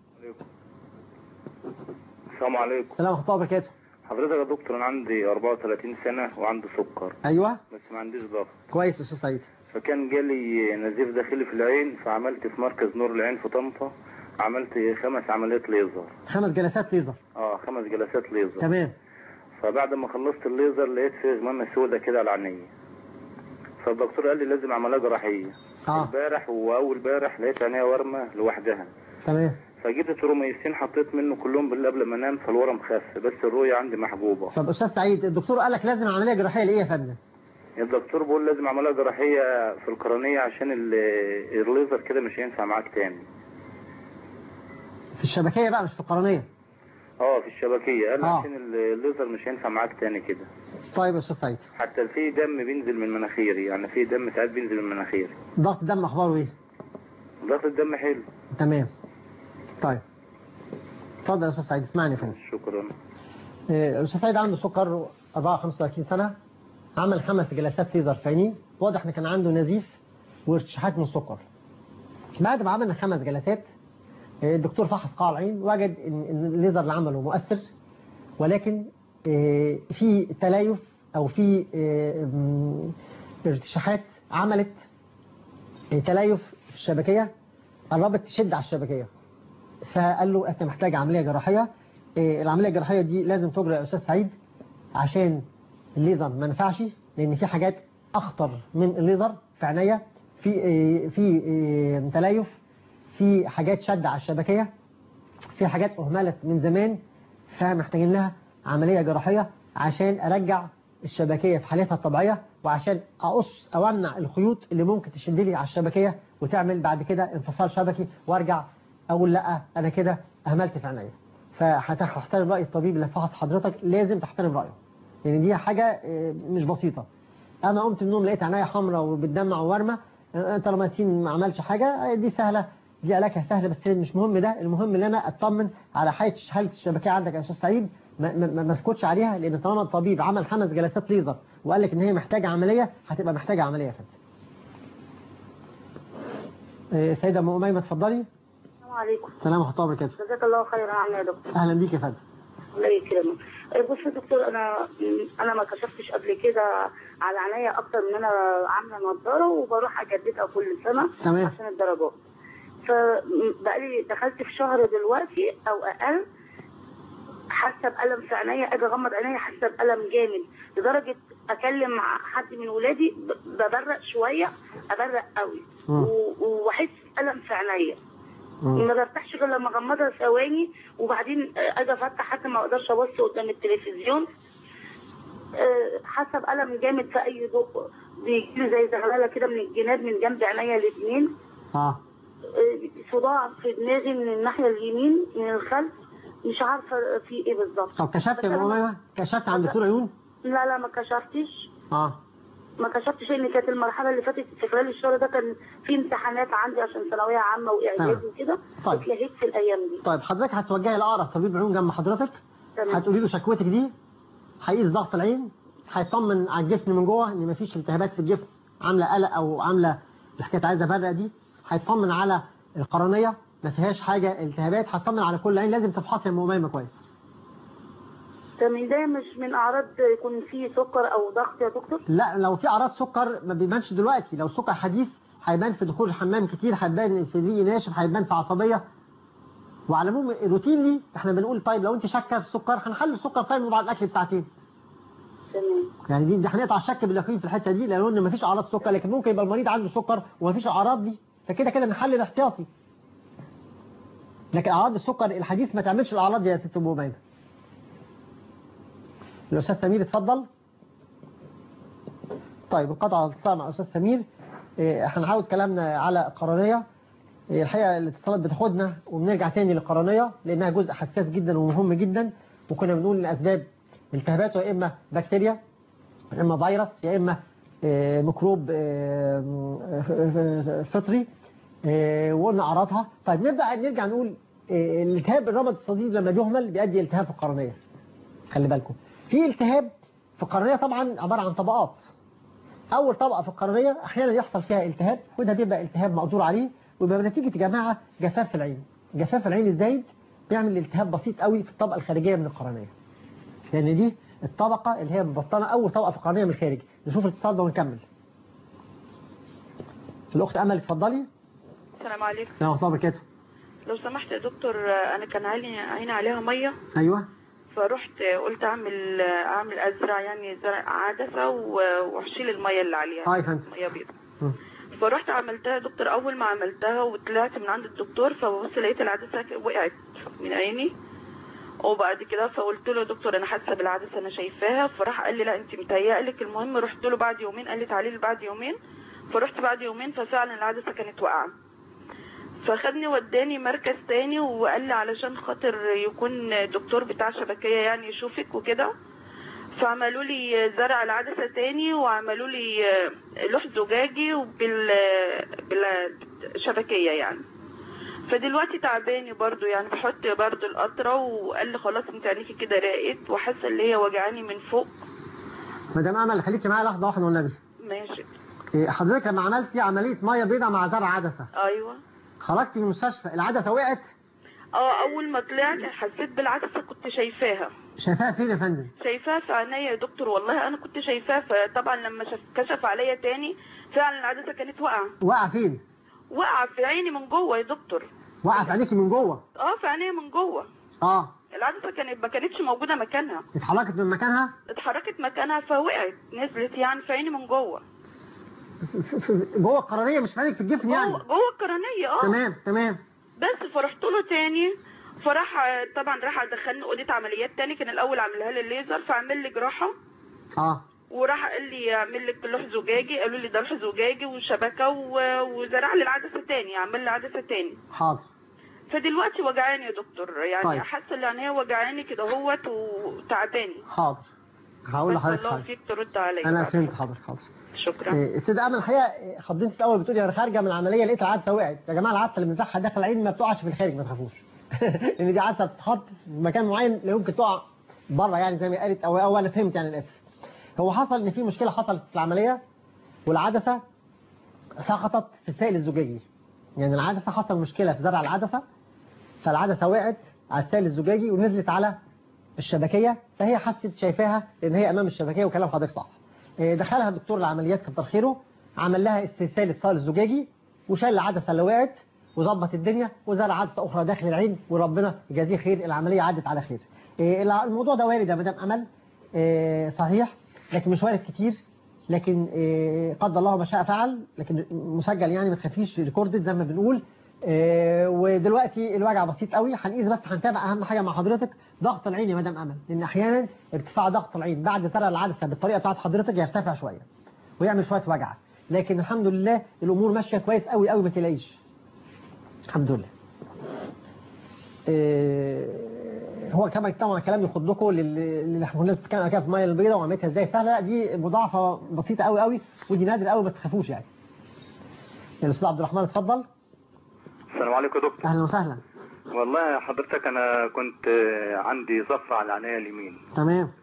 السلام عليكم السلام ورحمه الله وبركاته حضرتك يا دكتور انا عندي 34 سنه وعندي سكر ايوه بس ما عنديش ضغط كويس يا استاذ سعيد فكان جالي نزيف داخلي في العين فعملت في مركز نور العين في طنطا عملت خمس عمليات ليزر خمس جلسات ليزر اه خمس جلسات ليزر تمام فبعد ما خلصت الليزر لقيت فيه غمامه سودة كده على عينيا فالدكتور قال لي لازم عمليه جراحيه اه امبارح واول امبارح لقيت عينيا ورمه لوحدها تمام فجيت التروميسين حطيت منه كلهم بالله قبل ما انام فالورم خف بس الرؤيه عندي محبوبه طب استاذ سعيد الدكتور قال لك لازم عمليه جراحيه لايه يا فندم الدكتور بيقول لازم عمليه جراحيه في القرنيه عشان ال- الليزر كده مش هينفع معاك تاني في الشبكية بقى مش في القرنية اه في الشبكيه قال آه. عشان ال- الليزر مش هينفع معاك تاني كده طيب يا أستاذ سعيد حتى في دم بينزل من مناخيري يعني في دم ساعات بينزل من مناخيري ضغط الدم أخباره إيه؟ ضغط الدم حلو تمام طيب اتفضل يا أستاذ سعيد اسمعني يا فندم شكرا آه، الأستاذ سعيد عنده سكر 34 35 سنة عمل خمس جلسات ليزر في عينيه واضح إن كان عنده نزيف وارتشاحات من السكر بعد ما عملنا خمس جلسات آه، الدكتور فحص قاع العين وجد إن إن الليزر اللي عمله مؤثر ولكن آه، في تليف أو في آه، م- ارتشاحات عملت آه، تليف في الشبكية قربت تشد على الشبكية فقال له انت محتاج عمليه جراحيه إيه، العمليه الجراحيه دي لازم تجرى يا استاذ سعيد عشان الليزر ما ينفعش لان في حاجات اخطر من الليزر في عينيا في إيه، في إيه، تليف في حاجات شد على الشبكيه في حاجات اهملت من زمان فمحتاجين لها عمليه جراحيه عشان ارجع الشبكيه في حالتها الطبيعيه وعشان اقص او امنع الخيوط اللي ممكن تشد لي على الشبكيه وتعمل بعد كده انفصال شبكي وارجع اقول لا انا كده اهملت في عينيا فهتحترم راي الطبيب اللي فحص حضرتك لازم تحترم رايه لان دي حاجه آه، مش بسيطه انا قمت من النوم لقيت عينيا حمراء وبتدمع وورمه آه، انت لما ياسين ما عملش حاجه آه، دي سهله دي علاجها سهله بس مش مهم ده المهم ان انا اطمن على حاله حاله الشبكيه عندك يا استاذ سعيد ما, ما, ما- ما اسكتش عليها لان طالما الطبيب عمل خمس جلسات ليزر وقال لك ان هي محتاجه عمليه هتبقى محتاجه عمليه يا فندم آه، سيده ام اميمه اتفضلي السلام عليكم السلام ورحمه الله وبركاته جزاك الله خيرا عنا يا دكتور اهلا بيك يا فندم الله يكرمك إيه بص يا دكتور انا انا ما كشفتش قبل كده على عينيا اكتر من انا عامله نظاره وبروح اجددها كل سنه تمام. عشان الدرجات فبقالي دخلت في شهر دلوقتي او اقل حاسه بألم في عينيا اجي اغمض عينيا حاسه بألم جامد لدرجه اكلم مع حد من ولادي ب- ببرق شويه ابرق قوي مم. و- واحس بألم في عينيا مم. ما برتاحش غير لما اغمضها ثواني وبعدين اجي افتح حتى ما اقدرش ابص قدام التلفزيون آه، حاسه بألم جامد في اي ضوء بيجيلي زي زغلله كده من الجناب من جنب عينيا الاثنين اه صداع في دماغي من الناحيه اليمين من الخلف مش عارفه في ايه بالظبط طب كشفت يا ام اميمه كشفت عند دكتور عيون لا لا ما كشفتش اه ما كشفتش لان كانت المرحله اللي فاتت في خلال الشهر ده كان في امتحانات عندي عشان ثانويه عامه واعداد تمام. وكده طيب. اتلهيت في الايام دي طيب حضرتك هتوجهي لاقرب طبيب عيون جنب حضرتك تمام. هتقولي له شكوتك دي هيقيس ضغط العين هيطمن على الجفن من جوه ان مفيش التهابات في الجفن عامله قلق او عامله الحكايه عايزه ابرق دي هيطمن على القرنيه ما فيهاش حاجه التهابات هيطمن على كل عين لازم تفحصي يا ام اميمه كويس تمام ده مش من اعراض يكون فيه سكر او ضغط يا دكتور لا لو في اعراض سكر ما بيبانش دلوقتي لو سكر حديث هيبان في دخول الحمام كتير هيبان في ريق ناشف هيبان في عصبيه وعلى العموم روتينلي احنا بنقول طيب لو انت شاكه في السكر هنحل السكر طيب بعد الاكل بساعتين تمام يعني دي, دي هنقطع الشك باليقين في الحته دي لان مفيش اعراض سكر لكن ممكن يبقى المريض عنده سكر ومفيش اعراض دي فكده كده نحل الاحتياطي لكن اعراض السكر الحديث ما تعملش الاعراض دي يا ست ام اميمه الاستاذ سمير اتفضل طيب انقطع الاتصال مع الاستاذ سمير إيه، هنعود كلامنا على القرنيه إيه، الحقيقه الاتصالات بتاخدنا وبنرجع تاني للقرنيه لانها جزء حساس جدا ومهم جدا وكنا بنقول ان اسباب التهاباته يا اما بكتيريا يا اما فيروس يا اما آه، ميكروب آه، فطري آه، وقلنا اعراضها طيب نبدا نرجع نقول آه، الالتهاب الرمد الصديد لما بيهمل بيؤدي التهاب في القرنيه خلي بالكم في التهاب في القرنيه طبعا عباره عن طبقات اول طبقه في القرنيه احيانا يحصل فيها التهاب وده بيبقى التهاب مقدور عليه ويبقى نتيجه يا جماعه جفاف في العين جفاف العين الزايد بيعمل التهاب بسيط قوي في الطبقه الخارجيه من القرنيه لان دي الطبقه اللي هي مبطنه اول طبقه في القرنيه من الخارج نشوف الاتصال ده ونكمل الاخت امل اتفضلي السلام عليكم السلام ورحمه الله وبركاته لو سمحت يا دكتور انا كان عيني عيني عليها ميه ايوه فرحت قلت اعمل اعمل ازرع يعني زرع عدسه و- واشيل الميه اللي عليها هاي فهمت ميه بيضاء مم. فرحت عملتها يا دكتور اول ما عملتها وطلعت من عند الدكتور فببص لقيت العدسه ك- وقعت من عيني وبعد كده فقلت له يا دكتور انا حاسه بالعدسه انا شايفاها فراح قال لي لا انت متهيألك المهم رحت له بعد يومين قال لي تعالي لي بعد يومين فرحت بعد يومين ففعلا العدسه كانت واقعه فخدني وداني مركز تاني وقال لي علشان خاطر يكون دكتور بتاع شبكيه يعني يشوفك وكده فعملوا لي زرع العدسه تاني وعملوا لي لوح زجاجي وبال بالشبكيه يعني فدلوقتي تعباني برضو يعني بحط برضو القطرة وقال لي خلاص انت عينيكي كده راقت وحاسه اللي هي وجعاني من فوق مدام امل خليكي معايا لحظه واحده والنبي ماشي إيه، حضرتك لما عملتي عمليه ميه بيضاء مع زرع عدسه ايوه خرجتي من المستشفى العدسه وقعت اه اول ما طلعت حسيت بالعدسه كنت شايفاها شايفاها فين يا فندم شايفاها في عينيا يا دكتور والله انا كنت شايفاها فطبعا لما شف كشف عليا تاني فعلا العدسه كانت واقعه واقعه فين واقعه في عيني من جوه يا دكتور وقع في عينيكي من جوه اه في عينيا من جوه اه العدسه كانت ما كانتش موجوده مكانها اتحركت من مكانها اتحركت مكانها فوقعت نزلت يعني في عيني من جوه في- في- جوه القرنيه مش في عينك في الجفن يعني جوه جوه القرنيه اه تمام تمام بس فرحت له تاني فراح طبعا راح دخلني اوضه عمليات تاني كان الاول عاملها لي الليزر فعمل لي جراحه اه وراح قال لي اعمل لك لوح زجاجي قالوا لي ده لوح زجاجي وشبكه و- وزرع لي العدسه تاني عمل لي عدسه تاني حاضر فدلوقتي وجعاني يا دكتور يعني طيب. حاسه ان هي وجعاني كده اهوت وتعباني حاضر هقول بس لحضرتك الله حاجه فيك ترد عليا انا بعد. فهمت حضرتك حاضر شكرا إيه، السيدة امل الحقيقه إيه، خضتني الاول بتقولي انا خارجه من العمليه لقيت العدسه وقعت يا جماعه العدسه اللي بنزعها داخل العين ما بتقعش في الخارج ما تخافوش لان دي عدسه بتتحط في مكان معين لا يمكن تقع بره يعني زي ما قالت او او انا فهمت يعني الاسف هو حصل ان في مشكله حصلت في العمليه والعدسه سقطت في السائل الزجاجي يعني العدسه حصل مشكله في زرع العدسه فالعدسه وقعت على السائل الزجاجي ونزلت على الشبكيه فهي حست شايفاها ان هي امام الشبكيه وكلام حضرتك صح إيه، دخلها دكتور العمليات كتر خيره عمل لها استئصال الصال الزجاجي وشال العدسه اللي وقعت وظبط الدنيا وزرع عدسه اخرى داخل العين وربنا يجازيه خير العمليه عدت على خير إيه، الع- الموضوع ده وارد يا مدام امل إيه، صحيح لكن مش وارد كتير لكن إيه، قدر الله ما شاء فعل لكن مسجل يعني ما تخافيش ريكوردد زي ما بنقول إيه، ودلوقتي الوجع بسيط قوي هنقيس بس هنتابع اهم حاجه مع حضرتك ضغط العين يا مدام امل لان احيانا ارتفاع ضغط العين بعد زرع العدسه بالطريقه بتاعت حضرتك يرتفع شويه ويعمل شويه وجع لكن الحمد لله الامور ماشيه كويس قوي قوي ما تلاقيش الحمد لله إيه، هو كمان طبعا كلام يخضكم للي اللي احنا كنا بنتكلم على كده في الميه البيضاء وعملتها ازاي سهله لا، دي مضاعفه بسيطه قوي قوي ودي نادر قوي ما تخافوش يعني الاستاذ عبد الرحمن اتفضل السلام عليكم يا دكتور اهلا وسهلا والله حضرتك انا كنت آه، عندي زفة على العناية اليمين تمام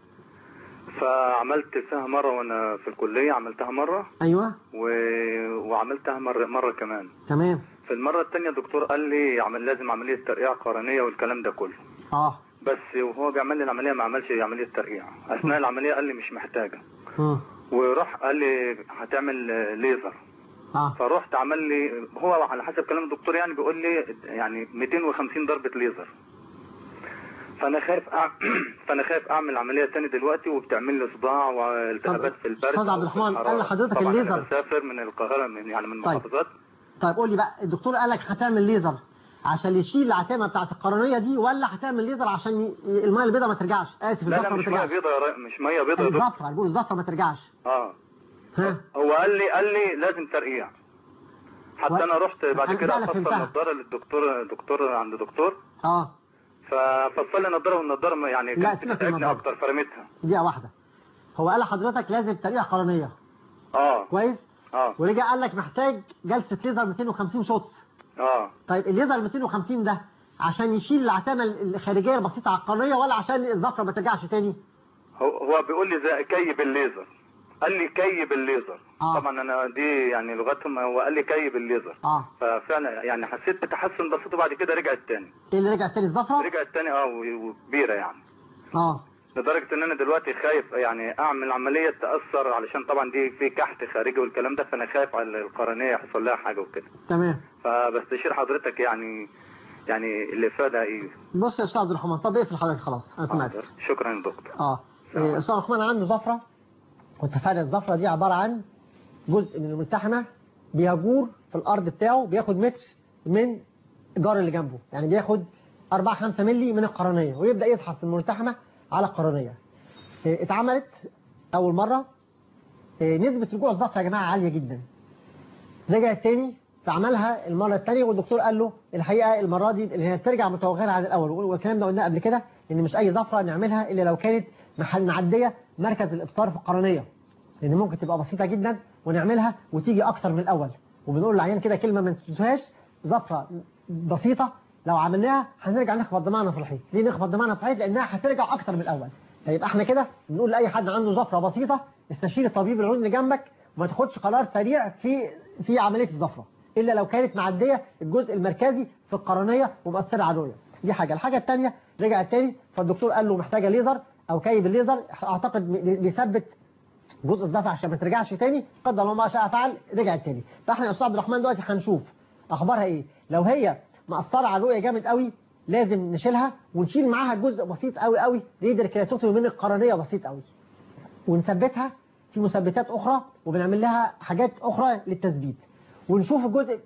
فعملت فيها مرة وانا في الكلية عملتها مرة ايوه و... وعملتها مرة مرة كمان تمام في المرة التانية الدكتور قال لي عمل لازم عملية ترقيع قرنية والكلام ده كله اه بس وهو بيعمل لي العملية ما عملش عملية ترقيع اثناء العملية قال لي مش محتاجة اه وراح قال لي هتعمل آه، ليزر اه فرحت عمل لي هو على حسب كلام الدكتور يعني بيقول لي يعني 250 ضربة ليزر فانا خايف أع... فانا خايف اعمل عمليه تاني دلوقتي وبتعمل لي صداع والتهابات في البرد أستاذ عبد وفي الرحمن، الحرارة. قال لحضرتك طبعا الليزر. انا بسافر من القاهره من يعني من طيب. محافظات طيب قول لي بقى الدكتور قال لك هتعمل ليزر عشان يشيل العتامه بتاعت القرنيه دي ولا هتعمل ليزر عشان ي- الميه البيضاء ما ترجعش اسف لا الزفره لا ما مش ميه ترجعش بيضاء يا را- مش ميه بيضاء يا دكتور الزفره بقول الزفره ما ترجعش اه ها هو قال لي قال لي لازم ترقيع حتى و- انا رحت بعد أنا كده فعلا افصل فهمتها. نظاره للدكتور دكتور عند دكتور اه ففصل لي نظاره والنظاره ما- يعني لا، كانت سيبك من بتتعبني النظارة. اكتر فرميتها دقيقه واحده هو قال لحضرتك لازم ترقيع قرنيه اه كويس اه ورجع قال لك محتاج جلسه ليزر 250 شوتس اه طيب الليزر 250 ده عشان يشيل العتامه الخارجيه البسيطه على القرنيه ولا عشان الزفره ما ترجعش تاني هو هو بيقول لي زي كيب الليزر قال لي كيب الليزر آه. طبعا انا دي يعني لغتهم هو قال لي كيب الليزر اه ففعلا يعني حسيت بتحسن بسيط وبعد كده رجعت تاني ايه اللي رجع تاني الزفره رجعت تاني اه و- وكبيره يعني اه لدرجه ان انا دلوقتي خايف يعني اعمل عمليه تاثر علشان طبعا دي في كحت خارجي والكلام ده فانا خايف على القرنيه يحصل لها حاجه وكده تمام فبستشير حضرتك يعني يعني الافاده ايه بص يا استاذ عبد الرحمن طب اقفل حضرتك خلاص انا سمعت شكرا يا دكتور اه إيه، استاذ عبد الرحمن عنده زفره واتفقنا الزفره دي عباره عن جزء من الملتحمه بيجور في الارض بتاعه بياخد متر من الجار اللي جنبه يعني بياخد 4 5 مللي من القرنيه ويبدا يزحف في الملتحمه على القرنيه إيه، اتعملت اول مره إيه، نسبه رجوع الضغط يا جماعه عاليه جدا رجع التاني فعملها المره الثانيه والدكتور قال له الحقيقه المره دي اللي هي ترجع متوغله عن الاول والكلام ده قلناه قبل كده ان مش اي ظفره نعملها الا لو كانت محل معديه مركز الابصار في القرنيه لان ممكن تبقى بسيطه جدا ونعملها وتيجي اكتر من الاول وبنقول للعيان كده كلمه ما تنسوهاش ظفره بسيطه لو عملناها هنرجع نخبط دماغنا في الحيط ليه نخبط دماغنا في الحيط لانها هترجع اكتر من الاول طيب احنا كده بنقول لاي حد عنده ظفره بسيطه استشير الطبيب العيون اللي جنبك وما تاخدش قرار سريع في في عمليه الظفره الا لو كانت معديه الجزء المركزي في القرنيه ومؤثره على الرؤيه دي حاجه الحاجه الثانيه رجع التاني فالدكتور قال له محتاجه ليزر او كيب الليزر اعتقد بيثبت جزء الظفر عشان ما ترجعش تاني قدر الله ما شاء فعل رجعت تاني فاحنا يا استاذ عبد الرحمن دلوقتي هنشوف اخبارها ايه لو هي مأثرة على الرؤيه جامد قوي لازم نشيلها ونشيل معاها جزء بسيط قوي قوي ريدر كيراتوتومي من القرنيه بسيط قوي ونثبتها في مثبتات اخرى وبنعمل لها حاجات اخرى للتثبيت ونشوف الجزء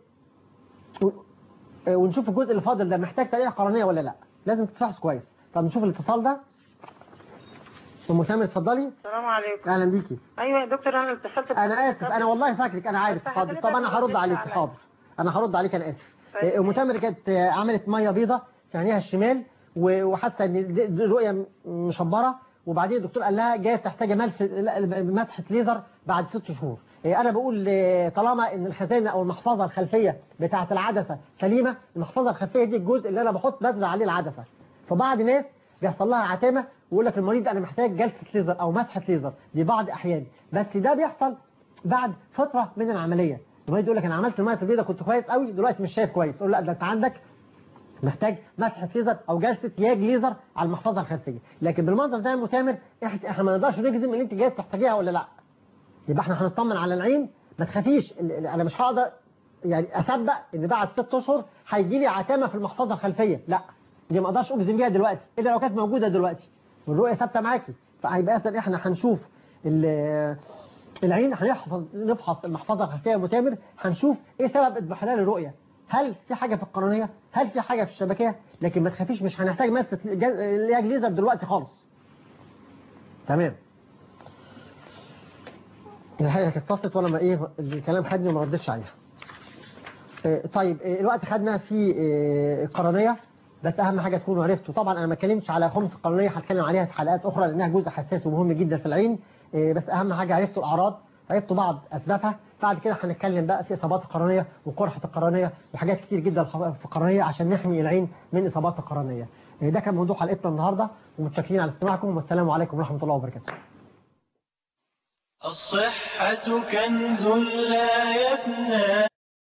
ونشوف الجزء اللي فاضل ده محتاج تقليع قرنيه ولا لا لازم تتفحص كويس طب نشوف الاتصال ده ام سامر اتفضلي السلام عليكم اهلا بيكي ايوه يا دكتور انا اتصلت انا اسف انا والله فاكرك انا عارف بس حاضر حضرتك طب انا ما هرد ردتش عليك عليا. حاضر انا هرد عليك انا اسف طيب. ام سامر كانت عملت ميه بيضه في عينيها الشمال و- وحاسه ان دي- دي الرؤيه مشبره وبعدين الدكتور قال لها جايه تحتاج ملف لا، مسحه ليزر بعد ست شهور إيه، انا بقول إيه، طالما ان الخزانه او المحفظه الخلفيه بتاعه العدسه سليمه المحفظه الخلفيه دي الجزء اللي انا بحط بزرع عليه العدسه فبعض ناس بيحصل لها عتامه ويقول لك المريض انا محتاج جلسه ليزر او مسحه ليزر دي بعض احيان بس ده بيحصل بعد فتره من العمليه المريض يقول لك انا عملت الميه البيضاء كنت كويس قوي دلوقتي مش شايف كويس اقول له لا ده انت عندك محتاج مسحه ليزر او جلسه ياج ليزر على المحفظه الخلفيه لكن بالمنظر ده يا أم تامر إح- احنا ما نقدرش نجزم ان انت جاي تحتاجيها ولا لا يبقى احنا هنطمن على العين ما تخافيش ال- ال- انا مش هقدر يعني اسبق ان بعد ست اشهر هيجي لي عتامه في المحفظه الخلفيه لا دي ما اقدرش اجزم بيها دلوقتي الا لو كانت موجوده دلوقتي والرؤيه ثابته معاكي فهيبقى اصلا احنا هنشوف ال- العين هنحفظ نفحص المحفظه الخلفيه يا أم تامر هنشوف ايه سبب اضمحلال الرؤيه هل في حاجه في القرنيه هل في حاجه في الشبكيه لكن ما تخافيش مش هنحتاج مسحه الياج ليزر دلوقتي خالص تمام الحقيقه كانت اتصلت وانا ما ايه الكلام خدني وما ردتش عليها آه، طيب آه، الوقت خدنا في آه، القرنيه بس اهم حاجه تكونوا عرفتوا طبعا انا ما اتكلمتش على خمس القرنيه هتكلم عليها في حلقات اخرى لانها جزء حساس ومهم جدا في العين آه، بس اهم حاجه عرفتوا الاعراض عرفتوا بعض اسبابها بعد كده هنتكلم بقى في اصابات القرنيه وقرحه القرنيه وحاجات كتير جدا في القرنيه عشان نحمي العين من اصابات القرنيه آه، ده كان موضوع حلقتنا النهارده ومتشكرين على استماعكم والسلام عليكم ورحمه الله وبركاته الصحة كنز لا يفنى